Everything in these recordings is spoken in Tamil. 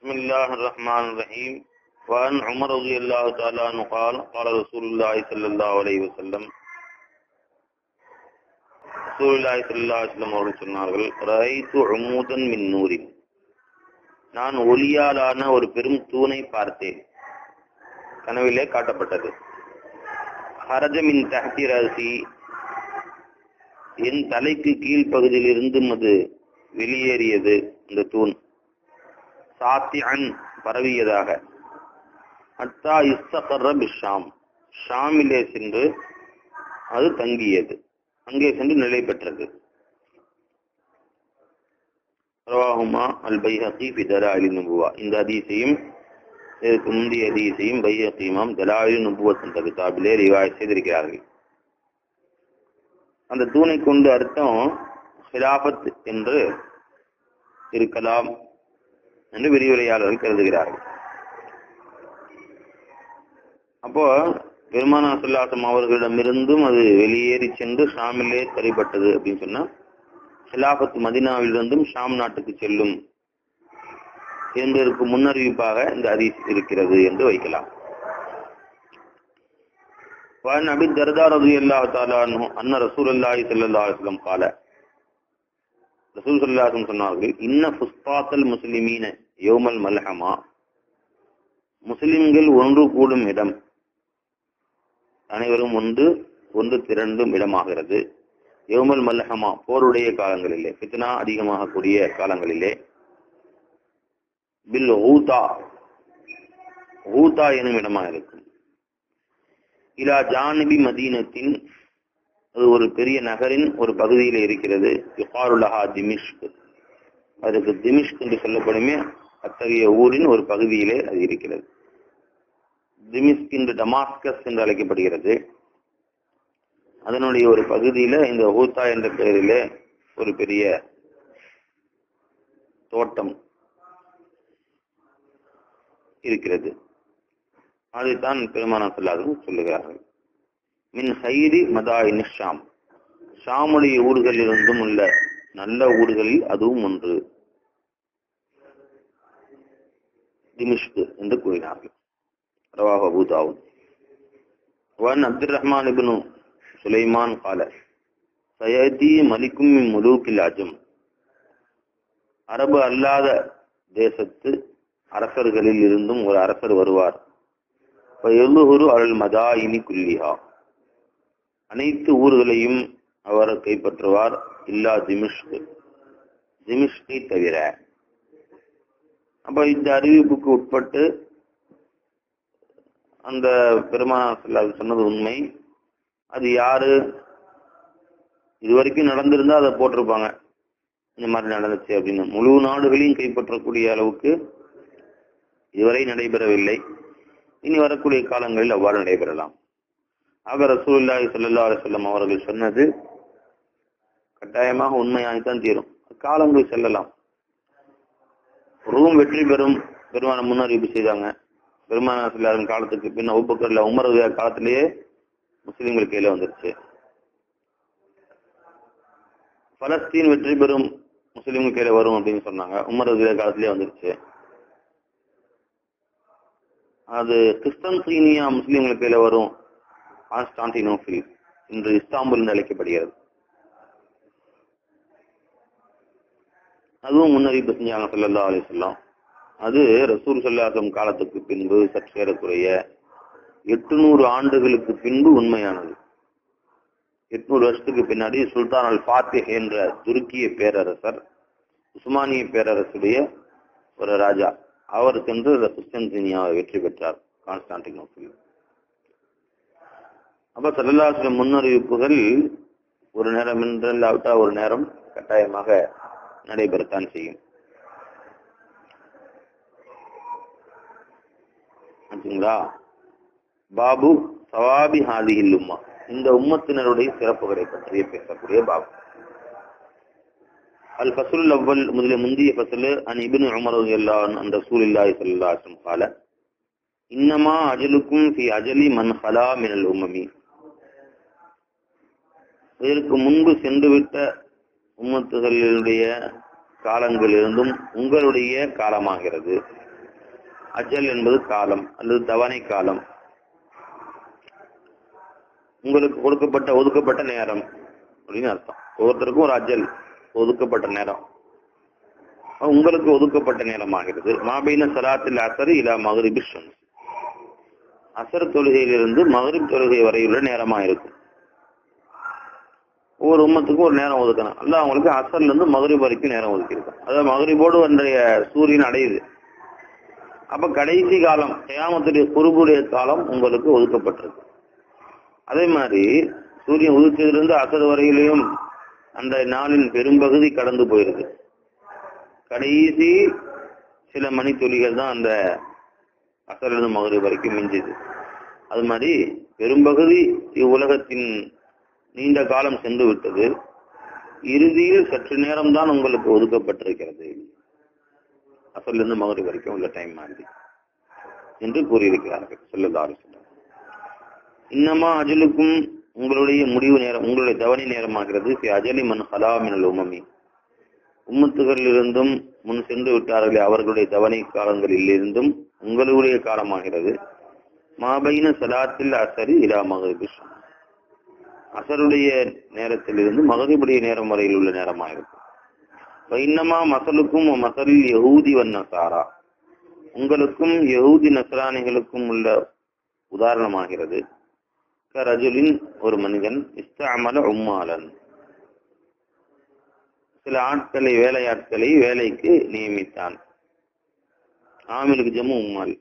بسم الله الرحمن الرحيم وعن عمر رضي الله تعالى عنه قال قال رسول الله صلى الله عليه وسلم رسول الله صلى الله عليه وسلم அவர்கள் சொன்னார்கள் ரஐத்து உமூதன் மின் நூரின் நான் ஒளியாலான ஒரு பெரும் தூணை பார்த்தேன் கனவிலே காட்டப்பட்டது ஹரஜமின் தஹதி ரசி என் தலைக்கு கீழ்ப்பகுதியில் இருந்தும் அது வெளியேறியது இந்த தூண் சாத்தி அன் பரவியதாக அத்தா இஸ்தகர்ர பிஷாம் ஷாமிலே சென்று அது தங்கியது அங்கே சென்று நிலை பெற்றது ரவாஹுமா அல் பைஹகி ஃபி தலாலி நுபுவா இந்த ஹதீஸையும் இதற்கு முந்தைய ஹதீஸையும் பைஹகிமாம் தலாலி நுபுவத் என்ற கிதாபிலே ரிவாய் செய்திருக்கிறார்கள் அந்த தூணை கொண்டு அர்த்தம் ஹிலாபத் என்று இருக்கலாம் என்று விரிவுரையாளர்கள் கருதுகிறார்கள் அப்போ பெருமானா சொல்லாசம் அவர்களிடமிருந்தும் அது வெளியேறி சென்று ஷாமிலே தரிப்பட்டது அப்படின்னு சொன்னா ஹிலாபத் மதினாவிலிருந்தும் ஷாம் நாட்டுக்கு செல்லும் என்பதற்கு முன்னறிவிப்பாக இந்த ஹதீஸ் இருக்கிறது என்று வைக்கலாம் وعن أبي الدرداء رضي الله تعالى عنه أن رسول الله صلى الله عليه وسلم قال ரசூல் சொல்லாசம் சொன்னார்கள் இன்ன புஸ்தாத்தல் முஸ்லிமீன யோமல் மல்ஹமா முஸ்லிம்கள் ஒன்று கூடும் இடம் அனைவரும் ஒன்று ஒன்று திரண்டும் இடமாகிறது யோமல் மல்ஹமா போருடைய காலங்களிலே ஃபித்னா அதிகமாகக்கூடிய காலங்களிலே பில் ஊதா ஊதா எனும் இடமாக இருக்கும் இலா ஜானபி மதீனத்தின் அது ஒரு பெரிய நகரின் ஒரு பகுதியில் இருக்கிறது யுகாருலஹா திமிஷ்க் அதுக்கு திமிஷ்க் என்று சொல்லப்படுமே அத்தகைய ஊரின் ஒரு பகுதியிலே அது இருக்கிறது திமிஷ்க் என்று டமாஸ்கஸ் என்று அழைக்கப்படுகிறது அதனுடைய ஒரு பகுதியில இந்த ஹூத்தா என்ற பெயரிலே ஒரு பெரிய தோட்டம் இருக்கிறது அதைத்தான் பெருமானா சொல்லாதும் சொல்லுகிறார்கள் மின் ஹைரி மதாயின் ஷாம் ஷாமுடைய ஊர்களிலிருந்தும் உள்ள நல்ல ஊர்களில் அதுவும் ஒன்று திமிஷ்கு என்று கூறினார்கள் ரவாஹ் அபு தாவூத் வன் அப்துல் ரஹ்மான் இப்னு சுலைமான் கால சயதி மலிக்கும் முலூக்கில் அஜம் அரபு அல்லாத தேசத்து அரசர்களில் இருந்தும் ஒரு அரசர் வருவார் எழுகுரு அருள் மதா இனி குல்லிஹா அனைத்து ஊர்களையும் அவர் கைப்பற்றுவார் இல்லா திமிஷ்கு திமிஷ்கை தவிர அப்ப இந்த அறிவிப்புக்கு உட்பட்டு அந்த பெருமானார் சொன்னது உண்மை அது யாரு இதுவரைக்கும் நடந்திருந்தா அதை போட்டிருப்பாங்க இந்த மாதிரி நடந்துச்சு அப்படின்னு முழு நாடுகளையும் கைப்பற்றக்கூடிய அளவுக்கு இதுவரை நடைபெறவில்லை இனி வரக்கூடிய காலங்களில் அவ்வாறு நடைபெறலாம் ஆக ரசூல்லாய் சல்லா அலுவலம் அவர்கள் சொன்னது கட்டாயமாக உண்மையாகத்தான் தீரும் காலங்கள் செல்லலாம் ரூம் வெற்றி பெறும் பெருமான முன்னறிவிப்பு செய்தாங்க பெருமான சொல்லாரின் காலத்துக்கு பின் ஒப்புக்கர்ல உமர் காலத்திலேயே முஸ்லிம்கள் கையில வந்துருச்சு பலஸ்தீன் வெற்றி பெறும் முஸ்லிம்கள் கையில வரும் அப்படின்னு சொன்னாங்க உமர் காலத்திலேயே வந்துருச்சு அது கிறிஸ்டன்சீனியா முஸ்லிம்கள் கையில வரும் கான்ஸ்டான்டினோபில் இன்று இஸ்தாம்புல் என்று அழைக்கப்படுகிறது அதுவும் முன்னறிவிப்பு செஞ்சாங்க சொல்லல்லா அலி சொல்லாம் அது ரசூல் சொல்லாசம் காலத்துக்கு பின்பு சற்றேறக்குறைய எட்டுநூறு ஆண்டுகளுக்கு பின்பு உண்மையானது எட்நூறு வருஷத்துக்கு பின்னாடி சுல்தான் அல் ஃபாத்திஹ் என்ற துருக்கிய பேரரசர் உஸ்மானிய பேரரசுடைய ஒரு ராஜா அவர் சென்று கிறிஸ்டன்சீனியாவை வெற்றி பெற்றார் கான்ஸ்டான்டினோபில் அப்ப சல்லாசில முன்னறிவிப்புகள் ஒரு நேரம் இல்லாவிட்டா ஒரு நேரம் கட்டாயமாக நடைபெறத்தான் செய்யும் பாபு சவாபி ஹாதிஹில் உம்மா இந்த உம்மத்தினருடைய சிறப்புகளை பற்றிய பேசக்கூடிய பாபு அல் ஃபசுல் அவ்வல் முதலில் முந்திய ஃபசுல் அன் இபின் உமர் அல்லான் அந்த ரசூல் இல்லாஹி ஸல்லல்லாஹு அலைஹி வஸல்லம் قال இன்னமா அஜலுக்கும் ஃபி அஜலி மன் ஹலா மினல் உம்மமி இதற்கு முன்பு சென்றுவிட்ட உம்மத்துகளுடைய காலங்களிலிருந்தும் உங்களுடைய காலமாகிறது அஜல் என்பது காலம் அல்லது தவணை காலம் உங்களுக்கு கொடுக்கப்பட்ட ஒதுக்கப்பட்ட நேரம் அப்படின்னு அர்த்தம் ஒவ்வொருத்தருக்கும் ஒரு அஜல் ஒதுக்கப்பட்ட நேரம் உங்களுக்கு ஒதுக்கப்பட்ட நேரமாகிறது மாபீன சலாத்தில் அசர் இலா மகரிபி ஷம்ஸ் அசர் தொழுகையிலிருந்து மகரிப் தொழுகை வரையுள்ள நேரமா இருக்கும் ஒவ்வொரு உம்மத்துக்கும் ஒரு நேரம் ஒதுக்கணும் அல்ல அவங்களுக்கு அசர்ல இருந்து மகரிப் வரைக்கும் நேரம் ஒதுக்கியிருக்கும் அதாவது மகரிபோடு அன்றைய சூரியன் அடையுது அப்ப கடைசி காலம் கயாமத்துடைய குறுபுடைய காலம் உங்களுக்கு ஒதுக்கப்பட்டிருக்கு அதே மாதிரி சூரியன் உதிச்சதிலிருந்து அசர் வரையிலையும் அந்த நாளின் பெரும்பகுதி கடந்து போயிருக்கு கடைசி சில மணித்துளிகள் தான் அந்த அசலிருந்து மகரி வரைக்கும் மிஞ்சுது அது மாதிரி பெரும்பகுதி இவ்வுலகத்தின் நீண்ட காலம் சென்று விட்டது இறுதியில் சற்று நேரம் தான் உங்களுக்கு ஒதுக்கப்பட்டிருக்கிறது அசலிருந்து மகரி வரைக்கும் உள்ள டைம் மாதிரி என்று கூறியிருக்கிறார்கள் சொல்லதாரு இன்னமா அஜலுக்கும் உங்களுடைய முடிவு நேரம் உங்களுடைய தவணை நேரமாகிறது அஜலி மன் ஹலாமினல் உமமி உம்மத்துகளிலிருந்தும் முன் சென்று விட்டார்களே அவர்களுடைய தவணை காலங்களில் இருந்தும் உங்களுடைய காலமாகிறது மாபைன சலாத்தில் அசரி இலா மகரிபி அசருடைய நேரத்திலிருந்து மகரிபுடைய நேரம் வரையில் உள்ள நேரமாயிருக்கும் இன்னமா மசலுக்கும் மசலில் யகூதி வன் நசாரா உங்களுக்கும் யகூதி நசராணிகளுக்கும் உள்ள உதாரணமாகிறது ரஜுலின் ஒரு மனிதன் இஸ்தாமல உம்மாலன் சில ஆட்களை வேலையாட்களை வேலைக்கு நியமித்தான் ஆமிலுக்கு ஜம்மு உம்மால்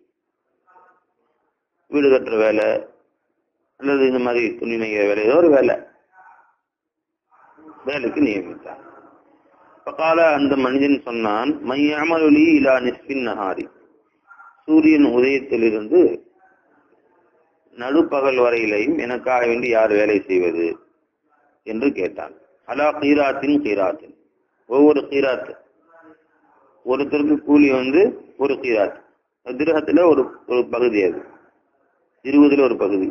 வீடு கட்டுற வேலை அல்லது இந்த மாதிரி துணி நெய்கிற வேலை ஏதோ ஒரு வேலை வேலைக்கு நியமித்தான் பக்கால அந்த மனிதன் சொன்னான் மையாமலொலி இலா நிஸ்பின் நஹாரி சூரியன் உதயத்திலிருந்து நடுப்பகல் வரையிலையும் எனக்காக வேண்டி யார் வேலை செய்வது என்று கேட்டான் அலா கீராத்தின் கீராத்தின் ஒவ்வொரு கீராத்து ஒருத்தருக்கு கூலி வந்து ஒரு கீராத் திருகத்துல ஒரு ஒரு பகுதி அது இருபதுல ஒரு பகுதி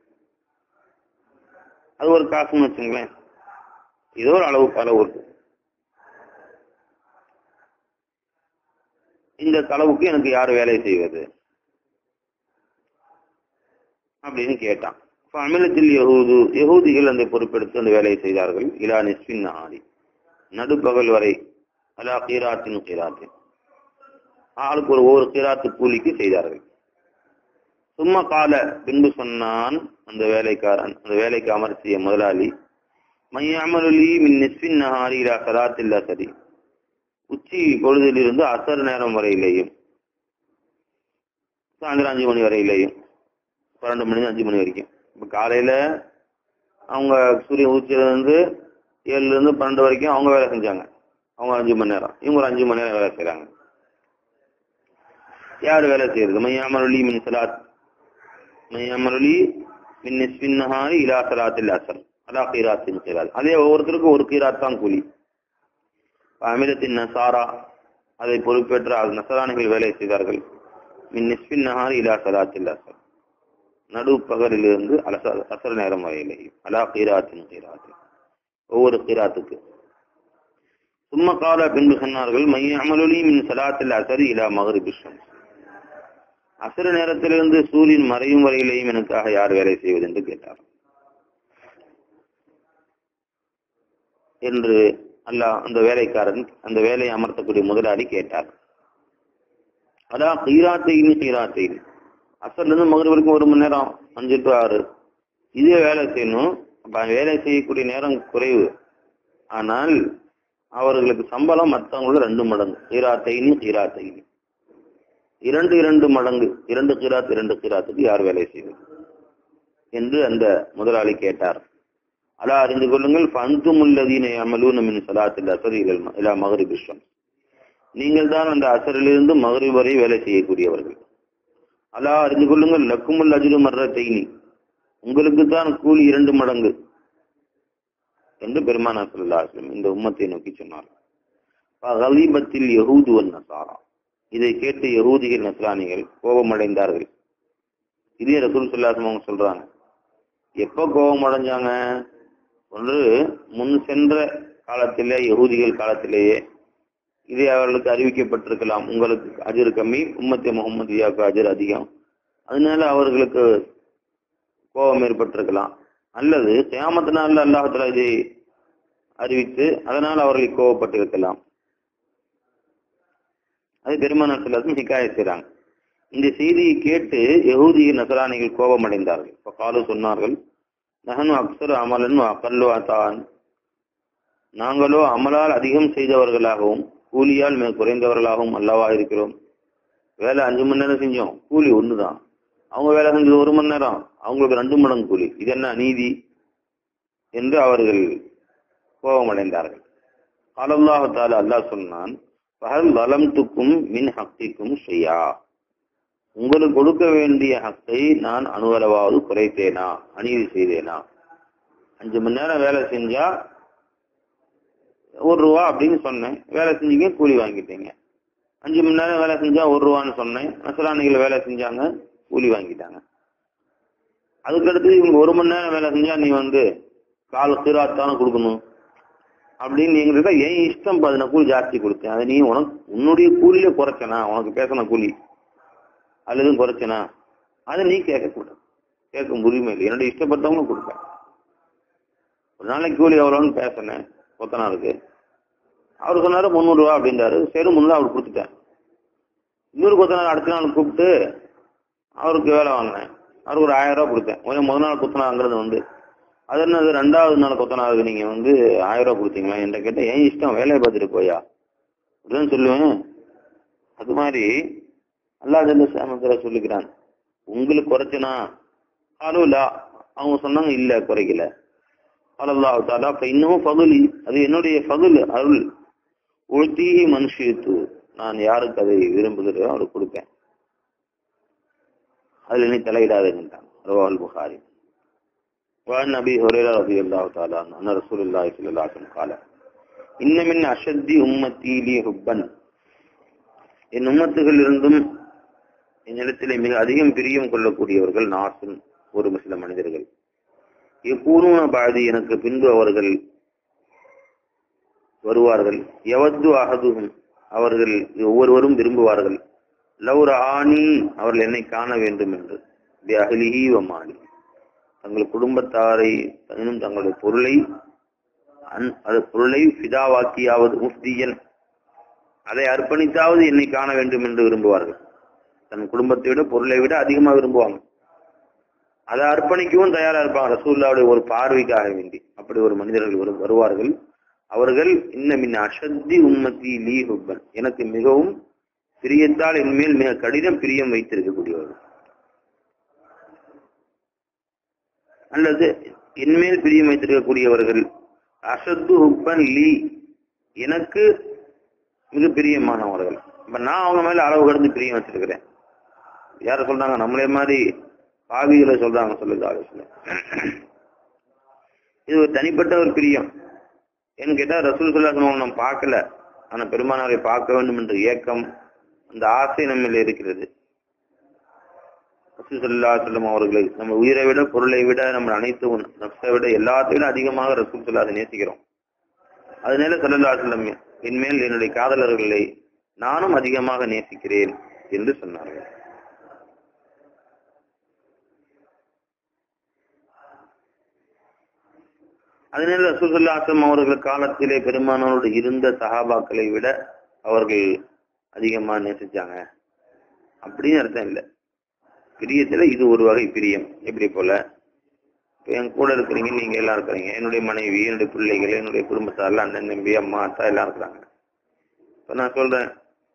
அது ஒரு காசுன்னு வச்சுங்களேன் ஏதோ ஒரு அளவு அளவு இருக்கு இந்த அளவுக்கு எனக்கு யார் வேலை செய்வது அப்படின்னு கேட்டான் அமிலத்தில் யகூது யகூதிகள் அந்த பொறுப்பெடுத்து அந்த வேலையை செய்தார்கள் இலா நிஸ்பின் நஹாரி நடுப்பகல் வரை அலா கீராத்தின் கீராத்தின் ஆளுக்கு ஒரு ஒவ்வொரு கீராத்து கூலிக்கு செய்தார்கள் சும்மா கால பின்பு சொன்னான் அந்த வேலைக்காரன் அந்த வேலைக்கு அமர்த்திய முதலாளி மையாமலி மின் நிஸ்பின் நஹாரி இலா சலாத்தில்லா சரி உச்சி பொழுதிலிருந்து அசர் நேரம் வரையிலேயும் சாயந்தரம் அஞ்சு மணி வரையிலேயும் பன்னெண்டு மணி அஞ்சு மணி வரைக்கும் இப்போ காலையில அவங்க சூரியன் உதிச்சதுலேருந்து ஏழுல இருந்து பன்னெண்டு வரைக்கும் அவங்க வேலை செஞ்சாங்க அவங்க அஞ்சு மணி நேரம் இவங்க ஒரு அஞ்சு மணி நேரம் வேலை செய்யறாங்க யார் வேலை செய்யறது மையாமலி மின் சலாத் மையாமலி மின் நிஸ்பின் நஹாரி இலா சலாத்தில் அசர் அலா கீராத்தின் கீராத் அதே ஒவ்வொருத்தருக்கும் ஒரு கீராத் தான் கூலி அமிலத்தின் நசாரா அதை பொறுப்பேற்ற நசராணிகள் வேலை செய்தார்கள் மின் நிஸ்பின் நஹாரி இலா சலாத்தில் அசர் நடு பகலிலிருந்து அலச அசர் நேரம் வரையிலேயும் அலா கீராத்தின் கீராத்தின் ஒவ்வொரு கீராத்துக்கு சும்ம கால பின்பு சொன்னார்கள் மைய அமலொலி மின் சலாத்தில் அசரி இலா மகரிபி ஷம்ஸ் அசர நேரத்திலிருந்து சூரியன் மறையும் வரையிலேயும் எனக்காக யார் வேலை செய்வது என்று கேட்டார் என்று அல்லாஹ் அந்த வேலைக்காரன் அந்த வேலையை அமர்த்தக்கூடிய முதலாளி கேட்டார் அதான் கீராத்தைன்னு கீராத்தைன்னு அசர்ல இருந்து மகர் வரைக்கும் ஒரு மணி நேரம் அஞ்சு டு ஆறு இதே வேலை செய்யணும் அப்ப வேலை செய்யக்கூடிய நேரம் குறைவு ஆனால் அவர்களுக்கு சம்பளம் மற்றவங்களோட ரெண்டு மடங்கு கீராத்தைன்னு கீராத்தைன்னு இரண்டு இரண்டு மடங்கு இரண்டு கீராத் இரண்டு கீராத்துக்கு யார் வேலை செய்வது என்று அந்த முதலாளி கேட்டார் அலா அறிந்து கொள்ளுங்கள் பந்தும் உள்ளதீனை அமலூன மின் சலாத்தில் அசர் இலா மகரி பிஸ்வம் நீங்கள் தான் அந்த அசரிலிருந்து மகரி வரை வேலை செய்யக்கூடியவர்கள் அலா அறிந்து கொள்ளுங்கள் லக்குமுல் அஜுரு மர்ற தைனி உங்களுக்கு தான் கூலி இரண்டு மடங்கு என்று பெருமானா சொல்லாஸ்லம் இந்த உம்மத்தை நோக்கி சொன்னார் கலீபத்தில் யகூது நசாரா இதை கேட்டு யகூதிகள் நஸ்ரானிகள் கோபமடைந்தார்கள் இதே ரசூல் சொல்லாசம் அவங்க சொல்றாங்க எப்ப கோபம் அடைஞ்சாங்க ஒன்று முன் சென்ற காலத்திலே யகூதிகள் காலத்திலேயே இது அவர்களுக்கு அறிவிக்கப்பட்டிருக்கலாம் உங்களுக்கு அஜர் கம்மி உம்மத்தே முகமதியாவுக்கு அஜர் அதிகம் அதனால அவர்களுக்கு கோபம் ஏற்பட்டிருக்கலாம் அல்லது கியாமத்து நாள்ல அல்லாஹத்துல இதை அறிவித்து அதனால் அவர்கள் கோபப்பட்டிருக்கலாம் அது பெருமானார் சிலரும் ஹிக்காய செய்றாங்க இந்த செய்தியை கேட்டு யகூதிய நசராணிகள் கோபமடைந்தார்கள் இப்ப காலு சொன்னார்கள் நகனு அக்சர் அமலன் அகல்லு தான் நாங்களோ அமலால் அதிகம் செய்தவர்களாகவும் கூலியால் மிக குறைந்தவர்களாகவும் அல்லவா இருக்கிறோம் வேலை அஞ்சு மணி நேரம் செஞ்சோம் கூலி ஒண்ணுதான் அவங்க வேலை செஞ்சது ஒரு மணி நேரம் அவங்களுக்கு ரெண்டு மடங்கு கூலி இது என்ன நீதி என்று அவர்கள் கோபமடைந்தார்கள் அலல்லாஹு தாலா அல்லாஹ் சொன்னான் பகல் வலம்துக்கும் மின் ஹக்திக்கும் செய்யா உங்களுக்கு கொடுக்க வேண்டிய ஹக்கை நான் அணுவளவாவது குறைத்தேனா அநீதி செய்தேனா அஞ்சு மணி நேரம் வேலை செஞ்சா ஒரு ரூபா அப்படின்னு சொன்னேன் வேலை செஞ்சீங்க கூலி வாங்கிட்டீங்க அஞ்சு மணி நேரம் வேலை செஞ்சா ஒரு ரூபான்னு சொன்னேன் நசராணிகள் வேலை செஞ்சாங்க கூலி வாங்கிட்டாங்க அதுக்கடுத்து இவங்க ஒரு மணி நேரம் வேலை செஞ்சா நீ வந்து கால் சீராத்தானே கொடுக்கணும் அப்படின்னு எங்களுக்கு என் இஷ்டம் பதின கூலி ஜாஸ்தி கொடுத்தேன் அதை நீ உனக்கு உன்னுடைய கூலியில குறைச்சனா உனக்கு பேசின கூலி அல்லது குறைச்சனா அதை நீ கேட்கக்கூடாது கேட்க உரிமை இல்லை என்னுடைய இஷ்டப்பட்டவங்க கொடுப்பேன் ஒரு நாளைக்கு கூலி எவ்வளோன்னு பேசினேன் கொத்தனாருக்கு அவர் சொன்னாரு முந்நூறு ரூபா அப்படின்றாரு சரி முன்னூறு அவர் கொடுத்துட்டேன் இன்னொரு கொத்தனார் அடுத்த நாள் கூப்பிட்டு அவருக்கு வேலை வாங்கினேன் அவருக்கு ஒரு ஆயிரம் ரூபா கொடுத்தேன் கொஞ்சம் முதல் நாள் கொத்தனாருங்கிறது வந்து அது என்னது ரெண்டாவது நாள் கொத்தனாருக்கு நீங்க வந்து ஆயிரம் ரூபாய் கொடுத்தீங்களா என்ற கேட்டேன் ஏன் இஷ்டம் வேலையை பார்த்துட்டு போயா அப்படிதான் சொல்லுவேன் அது மாதிரி அல்லாஹ் ஜல்ல சாமத்துல சொல்லிக்கிறான் உங்களுக்கு குறைச்சனா அலுவலா அவங்க சொன்னாங்க இல்ல குறைக்கல அல்லாஹ் தாலா அப்ப இன்னமும் பகுலி அது என்னுடைய பகுல் அருள் உழ்த்தீகி மனுஷியத்து நான் யாருக்கு அதை விரும்புகிறதோ அவருக்கு கொடுப்பேன் அதுல நீ தலையிடாதுன்றான் ரவால் புகாரி وعن ابي هريره رضي الله تعالى عنه ان رسول الله صلى الله عليه وسلم قال ان من اشد امتي لي حبا என் உம்மத்துகள் இருந்தும் என்னிடத்திலே மிக அதிகம் பிரியம் கொள்ளக்கூடியவர்கள் நாசும் ஒரு சில மனிதர்கள் எப்பூர்வன பாதி எனக்கு பின்பு அவர்கள் வருவார்கள் எவது அகதுகும் அவர்கள் ஒவ்வொருவரும் விரும்புவார்கள் லௌர ஆணி அவர்கள் என்னை காண வேண்டும் என்று அகலிஹி வமானி தங்கள் குடும்பத்தாரை இன்னும் தங்களுடைய பொருளை அது பொருளை பிதாவாக்கியாவது முஃப்தியன் அதை அர்ப்பணித்தாவது என்னை காண வேண்டும் என்று விரும்புவார்கள் தன் குடும்பத்தை விட பொருளை விட அதிகமா விரும்புவாங்க அதை அர்ப்பணிக்கவும் தயாரா இருப்பாங்க ரசூல்லாவுடைய ஒரு பார்வைக்காக வேண்டி அப்படி ஒரு மனிதர்கள் வரு- வருவார்கள் அவர்கள் இன்னமின் அசத்தி உம்மத்தி லீ ஹுப்பன் எனக்கு மிகவும் பிரியத்தால் என்மேல் மிக கடினம் பிரியம் வைத்திருக்கக்கூடியவர்கள் அல்லது என்மேல் பிரியம் வைத்திருக்கக்கூடியவர்கள் அசத்து ஹுப்பன் லீ எனக்கு மிக பிரியமானவர்கள் இப்ப நான் அவங்க மேல அளவு கடந்து பிரியம் வச்சிருக்கிறேன் யார சொல்றாங்க நம்மளே மாதிரி பாவிகளை சொல்றாங்க சொல்லுங்க ஆலோசனை இது ஒரு தனிப்பட்ட ஒரு பிரியம் ஏன்னு கேட்டா ரசூல் சொல்லாசனம் நம்ம பார்க்கல ஆனா பெருமானாரை பார்க்க வேண்டும் என்ற ஏக்கம் அந்த ஆசை நம்மில் இருக்கிறது ரசூல் சல்லா செல்லம் அவர்களை நம்ம உயிரை விட பொருளை விட நம்ம அனைத்து உண- நப்சை விட எல்லாத்தை விட அதிகமாக ரசூல் சொல்லாத நேசிக்கிறோம் அதனால சல்லல்லா செல்லம் என்மேல் என்னுடைய காதலர்களை நானும் அதிகமாக நேசிக்கிறேன் என்று சொன்னார்கள் அதனால ரசூலுல்லாஹம் அவர்கள் காலத்திலே பெருமானோடு இருந்த சஹாபாக்களை விட அவர்கள் அதிகமா நேசிச்சாங்க அப்படின்னு அர்த்தம் இல்லை பிரியத்துல இது ஒரு வகை பிரியம் எப்படி போல இப்ப என் கூட இருக்கிறீங்க நீங்க எல்லாம் இருக்கிறீங்க என்னுடைய மனைவி என்னுடைய பிள்ளைகள் என்னுடைய குடும்பத்தார்ல அண்ணன் தம்பி அம்மா அத்தா எல்லாம் இருக்கிறாங்க இப்ப நான் சொல்றேன்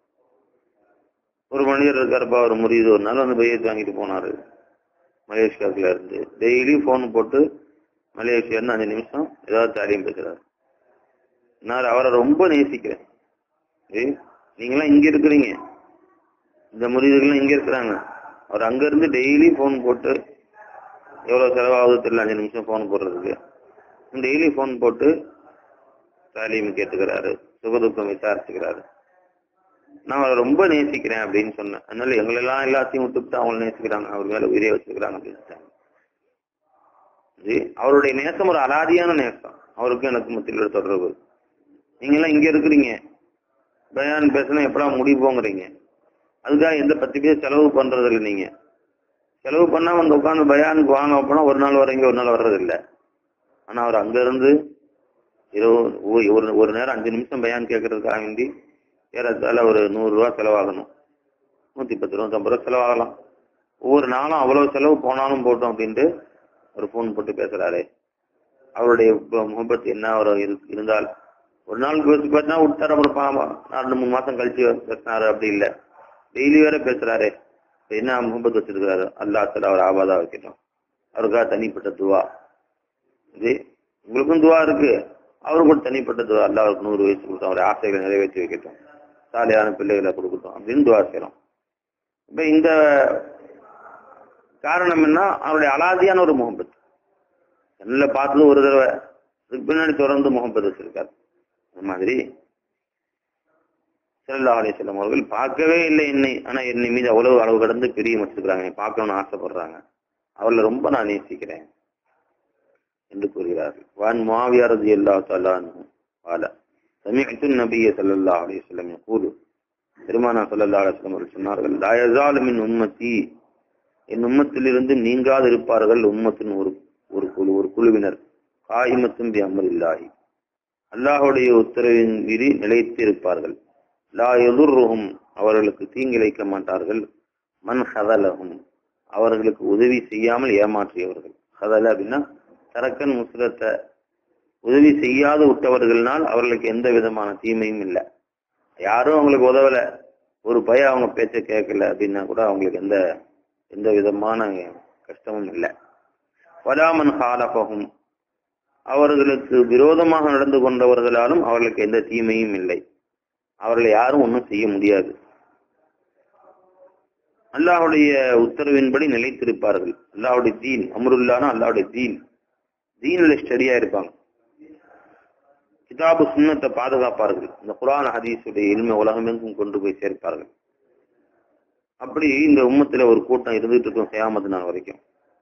ஒரு மனிதர் இருக்காருப்பா ஒரு முறியது ஒரு நாள் வந்து பையத்து வாங்கிட்டு போனாரு மலேசியாவுக்குள்ள இருந்து டெய்லி போன் போட்டு மலேசியா இருந்து அஞ்சு நிமிஷம் ஏதாவது காரியம் பேசுறாரு நான் அவரை ரொம்ப நேசிக்கிறேன் ஏய், நீங்களாம் இங்க இருக்கிறீங்க இந்த முறிவுகள்லாம் இங்க இருக்கிறாங்க அவர் அங்க இருந்து டெய்லி போன் போட்டு எவ்வளவு செலவாகுது தெரியல அஞ்சு நிமிஷம் போன் போடுறதுக்கு டெய்லி போன் போட்டு தாலீம் கேட்டுக்கிறாரு சுகதுக்கம் விசாரிச்சுக்கிறாரு நான் அவரை ரொம்ப நேசிக்கிறேன் அப்படின்னு சொன்னேன் அதனால எங்களெல்லாம் எல்லாத்தையும் விட்டுவிட்டு அவங்களை நேசிக்கிறாங்க அவர் மேல உயிரே வச்சிருக்கிறாங்க அப்படின்னு சொன்னாங்க. இது அவருடைய நேசம் ஒரு அலாதியான நேசம் அவருக்கும் எனக்கு மத்தியில் ஒரு தொடர்பு நீங்க எல்லாம் இங்க இருக்கிறீங்க பயான் பேசணும் எப்படா முடிப்போங்கிறீங்க அதுக்காக எந்த பத்து பேர் செலவு பண்றது இல்லை நீங்க செலவு பண்ணா வந்து உட்காந்து பயானுக்கு வாங்க அப்படின்னா ஒரு நாள் வரீங்க ஒரு நாள் வர்றது இல்லை ஆனா அவர் அங்க இருந்து இருபது ஒ- ஒரு ஒரு நேரம் அஞ்சு நிமிஷம் பயான் கேட்கறதுக்காக வேண்டி ஏறத்தாழ ஒரு நூறு ரூபா செலவாகணும் நூத்தி பத்து ரூபா ஐம்பது ரூபா செலவாகலாம் ஒவ்வொரு நாளும் அவ்வளவு செலவு போனாலும் போட்டோம் அப்படின்ட்டு ஒரு ஃபோன் போட்டு பேசுறாரு அவருடைய முகப்பத் என்ன அவர் இரு- இருந்தால் ஒரு நாள் பேசி பேசினா விட்டார் அப்புறம் பாவம் ரெண்டு மூணு மாசம் கழிச்சு பேசினாரு அப்படி இல்லை டெய்லி வேற பேசுறாரு இப்ப என்ன முகப்பத் வச்சிருக்கிறாரு அல்லா தலா அவர் ஆபாதா வைக்கட்டும் அவருக்காக தனிப்பட்ட துவா இது உங்களுக்கும் துவா இருக்கு அவருக்கு ஒரு தனிப்பட்ட துவா அல்லா அவருக்கு நூறு வயசு கொடுத்தோம் அவருடைய ஆசைகளை நிறைவேற்றி வைக்கட்டும் சாலையான பிள்ளைகளை கொடுக்கட்டும் அப்படின்னு துவா செய்யறோம் இப்ப இந்த காரணம் என்ன அவருடைய அலாதியான ஒரு முகப்பத் கண்ணுல பார்த்தது ஒரு தடவை அதுக்கு பின்னாடி தொடர்ந்து முகப்பத் வச்சிருக்காரு அந்த மாதிரி சல்லா அலிஸ்லாம் அவர்கள் பார்க்கவே இல்லை என்னை ஆனா என்னை மீது அவ்வளவு அளவு கடந்து பிரியம் வச்சிருக்கிறாங்க என்னை பார்க்கணும்னு ஆசைப்படுறாங்க அவளை ரொம்ப நான் நேசிக்கிறேன் என்று கூறுகிறார்கள் வான் மாவியாரது எல்லா தலான்னு பால سمعت النبي صلى الله عليه وسلم يقول பெருமானா ஸல்லல்லாஹு அலைஹி வஸல்லம் அவர்கள் சொன்னார்கள் லா யஸாலு மின் உம்மத்தி என் உம்மத்திலிருந்து நீங்காது இருப்பார்கள் உம்மத்தின் ஒரு ஒரு குழு ஒரு குழுவினர் காயிமத்தும் பி அமரில்லாஹி அல்லாஹ்வுடைய உத்தரவின் மீறி நிலைத்து இருப்பார்கள் லா எதுர்ருஹும் அவர்களுக்கு தீங்கிழைக்க மாட்டார்கள் மன் ஹதலஹும் அவர்களுக்கு உதவி செய்யாமல் ஏமாற்றியவர்கள் ஹதல அப்படின்னா தரக்கன் முஸ்லத்தை உதவி செய்யாது விட்டவர்கள்னால் அவர்களுக்கு எந்த விதமான தீமையும் இல்லை யாரும் அவங்களுக்கு உதவல ஒரு பய அவங்க பேச்ச கேட்கல அப்படின்னா கூட அவங்களுக்கு எந்த எந்த விதமான கஷ்டமும் இல்லை வலாமன் ஹாலபகும் அவர்களுக்கு விரோதமாக நடந்து கொண்டவர்களாலும் அவர்களுக்கு எந்த தீமையும் இல்லை அவர்களை யாரும் ஒன்றும் செய்ய முடியாது அல்லாஹுடைய உத்தரவின்படி நிலைத்திருப்பார்கள் அல்லாஹுடைய தீன் அமருல்லானா அல்லாஹுடைய தீன் தீனில் ஸ்டடியா இருப்பாங்க கிதாபு சுன்னத்தை பாதுகாப்பார்கள் இந்த குரான் ஹதீஸுடைய எளிமை உலகமெங்கும் கொண்டு போய் சேர்ப்பார்கள் அப்படி இந்த உம்மத்துல ஒரு கூட்டம் இருந்துட்டு இருக்கும் செய்யாமது நாள் வரைக்கும்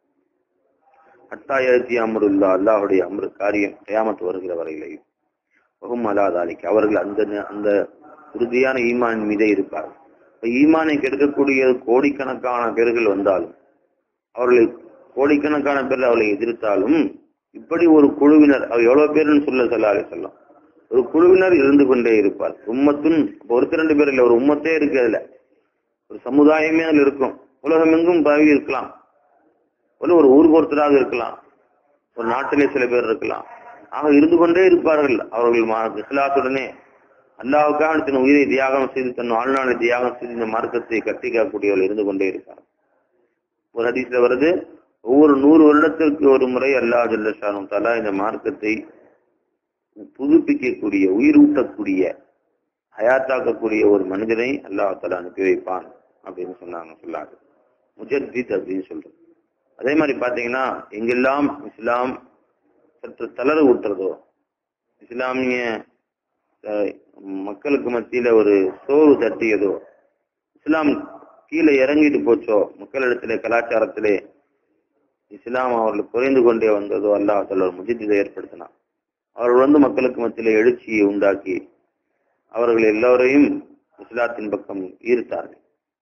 அட்டாயிரத்தி அமருல்லா அல்லாஹுடைய அமரு காரியம் செய்யாமத்து வருகிற வரையிலையும் வகும் அலாதாலிக்கு அவர்கள் அந்த அந்த உறுதியான ஈமான் மீதே இருப்பார்கள் இப்ப ஈமானை கெடுக்கக்கூடிய கோடிக்கணக்கான பேர்கள் வந்தாலும் அவர்களை கோடிக்கணக்கான பேர் அவர்களை எதிர்த்தாலும் இப்படி ஒரு குழுவினர் அவர் எவ்வளவு பேருன்னு சொல்ல சொல்லாலே சொல்லலாம் ஒரு குழுவினர் இருந்து கொண்டே இருப்பார் உம்மத்துன் ஒருத்தர் ரெண்டு பேர் இல்லை ஒரு உம்மத்தே இருக்கு அதுல ஒரு சமுதாயமே அதுல இருக்கும் உலகமெங்கும் பரவி இருக்கலாம் ஒரு ஒரு ஊருக்கு ஒருத்தராக இருக்கலாம் ஒரு நாட்டிலே சில பேர் இருக்கலாம் ஆக இருந்து கொண்டே இருப்பார்கள் அவர்கள் மா- இஸ்லாத்துடனே அல்லாவுக்காக தன் உயிரை தியாகம் செய்து தன் வாழ்நாளை தியாகம் செய்து இந்த மார்க்கத்தை கட்டி காக்கக்கூடியவர்கள் இருந்து கொண்டே இருப்பார் ஒரு ஹதீஸ்ல வருது ஒவ்வொரு நூறு வருடத்திற்கு ஒரு முறை அல்லாஹ் ஜல்லஷானும் தலா இந்த மார்க்கத்தை புதுப்பிக்கக்கூடிய உயிரூட்டக்கூடிய ஹயாத்தாக்கக்கூடிய ஒரு மனிதனை அல்லாஹ் தலா அனுப்பி வைப்பான் அப்படின்னு சொன்னாங்க சொல்லாது முஜத்தித் அப்படின்னு சொல்றது அதே மாதிரி பாத்தீங்கன்னா எங்கெல்லாம் இஸ்லாம் சற்று தளர ஊட்டுறதோ இஸ்லாமிய அஹ், மக்களுக்கு மத்தியில ஒரு சோறு தட்டியதோ இஸ்லாம் கீழே இறங்கிட்டு போச்சோ மக்களிடத்திலே கலாச்சாரத்திலே இஸ்லாம் அவர்களுக்கு குறைந்து கொண்டே வந்ததோ அல்லாஹ் தஆலா ஒரு முஜித்தை ஏற்படுத்தினான் அவர்கள் வந்து மக்களுக்கு மத்தியிலே எழுச்சியை உண்டாக்கி அவர்கள் எல்லோரையும் இஸ்லாத்தின் பக்கம் ஈர்த்தார்கள்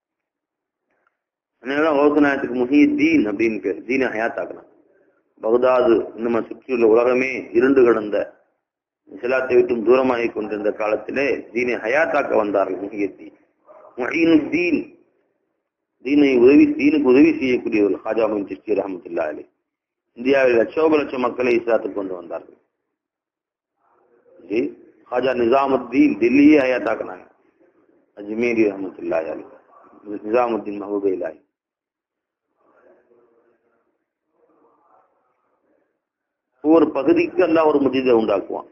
அதனாலதான் ஓசநாயத்துக்கு முஹி தீன் அப்படின்னு பேர் தீன ஹயாத்தாக்கணும் பகதாது இன்னும் சுற்றியுள்ள உலகமே இருண்டு கிடந்த இஸ்லாத்தை விட்டும் தூரமாகி கொண்டிருந்த காலத்திலே தீனை ஹயாத்தாக்க வந்தார்கள் முஹியத்தீன் முஹீனுத்தீன் தீனை உதவி தீனுக்கு உதவி செய்யக்கூடியவர்கள் ஹாஜா மின் சிஸ்டி ரஹமத்துல்லா அலி இந்தியாவில் லட்சோப லட்சம் மக்களை இஸ்லாத்துக்கு கொண்டு வந்தார்கள் ஜி ஹாஜா நிசாமுத்தீன் டெல்லியே ஹயாத்தாக்குனாங்க அஜ்மீரி ரஹமத்துல்லா அலி நிசாமுத்தீன் மஹபூபே இலாஹி ஒவ்வொரு பகுதிக்கு எல்லாம் ஒரு முஜிதை உண்டாக்குவான்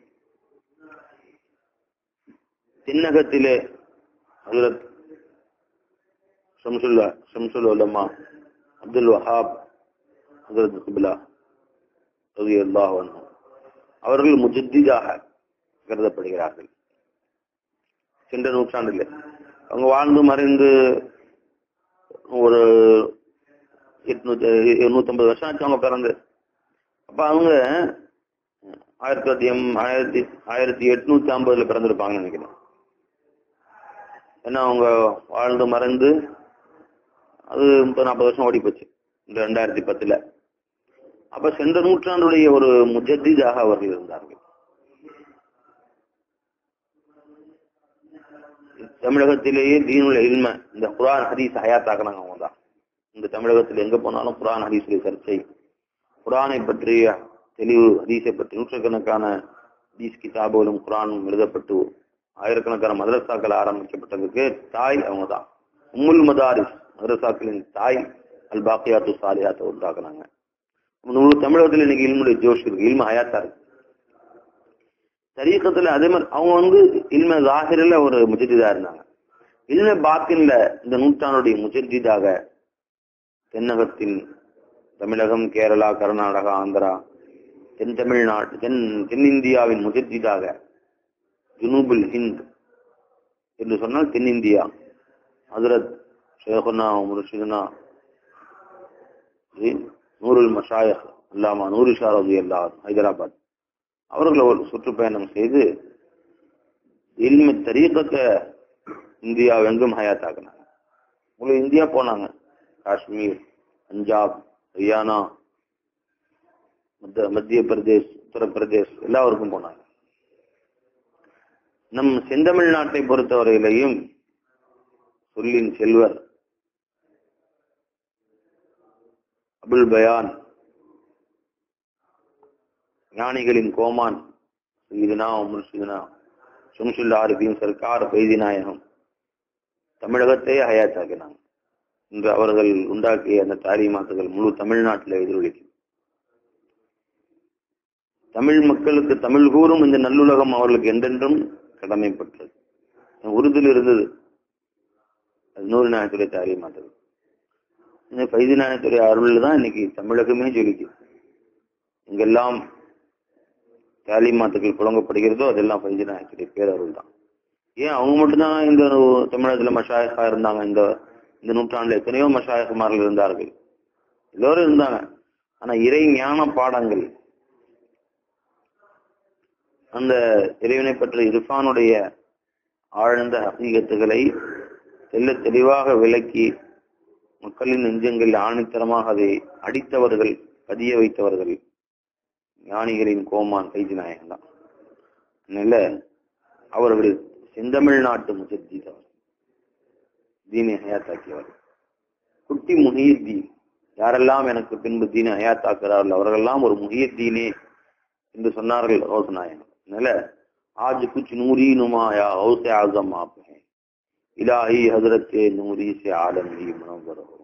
தென்னகத்திலே ஹஜரத் ஷம்சுல்லா ஷம்சுல் உலமா அப்துல் வஹாப் ஹஜரத் குபிலா ரவி அல்லாஹ் அவர்கள் முஜத்திதாக கருதப்படுகிறார்கள் சென்ற நூற்றாண்டில் அவங்க வாழ்ந்து மறைந்து ஒரு எட்நூத்தி எண்ணூத்தம்பது வருஷம் ஆச்சு அவங்க பிறந்து அப்ப அவங்க ஆயிரத்தி தொள்ளாயிரத்தி எம் ஆயிரத்தி ஆயிரத்தி எட்நூத்தி ஐம்பதுல பிறந்திருப்பாங்கன்னு நினைக்கிறேன் ஏன்னா அவங்க வாழ்ந்து மறைந்து அது முப்பது நாற்பது வருஷம் ஓடி போச்சு இந்த ரெண்டாயிரத்தி பத்துல அப்ப சென்ற நூற்றாண்டுடைய ஒரு முஜத்திதாக அவர்கள் இருந்தார்கள் தமிழகத்திலேயே தீனுள்ள இல்ம இந்த குரான் ஹதீஸ் ஹயாத்தாக்குனாங்க அவங்க தான் இந்த தமிழகத்தில் எங்க போனாலும் குரான் ஹதீஸுடைய சர்ச்சை குரானை பற்றிய தெளிவு ஹதீஸை பற்றி நூற்றுக்கணக்கான ஹதீஸ் கிதாபுகளும் குரானும் எழுதப்பட்டு ஆயிரக்கணக்கான மதரசாக்கள் ஆரம்பிக்கப்பட்டதுக்கு தாய் அவங்க தான் உம்முல் மதாரிஸ் மதரசாக்களின் தாய் அல் பாக்கியாத்து சாலியாத்தை உண்டாக்குனாங்க நூறு தமிழகத்தில் இன்னைக்கு இல்முடைய ஜோஷ் இருக்கு இல்ம ஹயாத்தா இருக்கு தரீக்கத்துல அதே மாதிரி அவங்க வந்து இல்ம ஜாகிரில ஒரு முஜத்திதா இருந்தாங்க இல்ம பாக்கின்ல இந்த நூற்றாண்டுடைய முஜத்திதாக தென்னகத்தின் தமிழகம் கேரளா கர்நாடகா ஆந்திரா தென் தமிழ்நாடு தென் தென்னிந்தியாவின் முஜத்திதாக ஜுனூபுல் ஹிந்த் என்று சொன்னால் தென்னிந்தியா ஹசரத் ஷேகுனா முர்ஷிதுனா நூருல் மஷாயக் அல்லாமா நூறு ஷாரதி அல்லா ஹைதராபாத் அவர்கள் ஒரு சுற்றுப்பயணம் செய்து இல்ம தரீக்கத்தை இந்தியாவெங்கும் ஹயாத்தாக்குனாங்க முழு இந்தியா போனாங்க காஷ்மீர் பஞ்சாப் ஹரியானா மத்த மத்திய பிரதேஷ் உத்தரப்பிரதேஷ் எல்லாருக்கும் போனாங்க நம் செந்தமிழ்நாட்டை பொறுத்தவரையிலையும் சொல்லின் செல்வர் அபுல் பயான் ஞானிகளின் கோமான் சீதனா முர்ஷிதனா சும்சுல் ஆரிபின் சர்க்கார் பைதி நாயகம் தமிழகத்தை ஹயாத்தாக்கினாங்க இன்று அவர்கள் உண்டாக்கிய அந்த தாரிமாத்துகள் முழு தமிழ்நாட்டில் எதிரொலிக்கும் தமிழ் மக்களுக்கு தமிழ் கூறும் இந்த நல்லுலகம் அவர்களுக்கு என்றென்றும் கடமைப்பட்டது உறுதியில் இருந்தது அது நூறு நாயத்துடைய தாரிமாத்துகள் இந்த பைதி நாயத்துடைய அருள் தான் இன்னைக்கு தமிழகமே ஜொலிக்குது எங்கெல்லாம் தாலிமாத்துக்கள் புழங்கப்படுகிறதோ அதெல்லாம் பைதி நாயத்துடைய பேரருள் தான் ஏன் அவங்க மட்டும்தான் இந்த தமிழகத்துல மஷாயகா இருந்தாங்க இந்த இந்த நூற்றாண்டுல எத்தனையோ மஷாயகுமார்கள் இருந்தார்கள் எல்லோரும் இருந்தாங்க ஆனா இறை ஞான பாடங்கள் அந்த இறைவனை பற்றிய இர்ஃபானுடைய ஆழ்ந்த ஹகீகத்துகளை தெல்ல தெளிவாக விளக்கி மக்களின் நெஞ்சங்களில் ஆணித்தரமாக அதை அடித்தவர்கள் பதிய வைத்தவர்கள் ஞானிகளின் கோமான் கைதி நாயகன் தான் அதனால அவர்கள் செந்தமிழ்நாட்டு முஜத்தீத் அவர் தீனை ஹயாத்தாக்கியவர் குட்டி முஹியத்தீன் யாரெல்லாம் எனக்கு பின்பு தீனை ஹயாத்தாக்குறார்கள் அவர்களெல்லாம் ஒரு முஹியத்தீனே என்று சொன்னார்கள் ரோசநாயகன் அதனால ஆஜ் குச் நூரி நுமாயா ஹவுசே ஆசம் ஆப் है इलाही हजरत नूरी से आलम ही मुनव्वर हो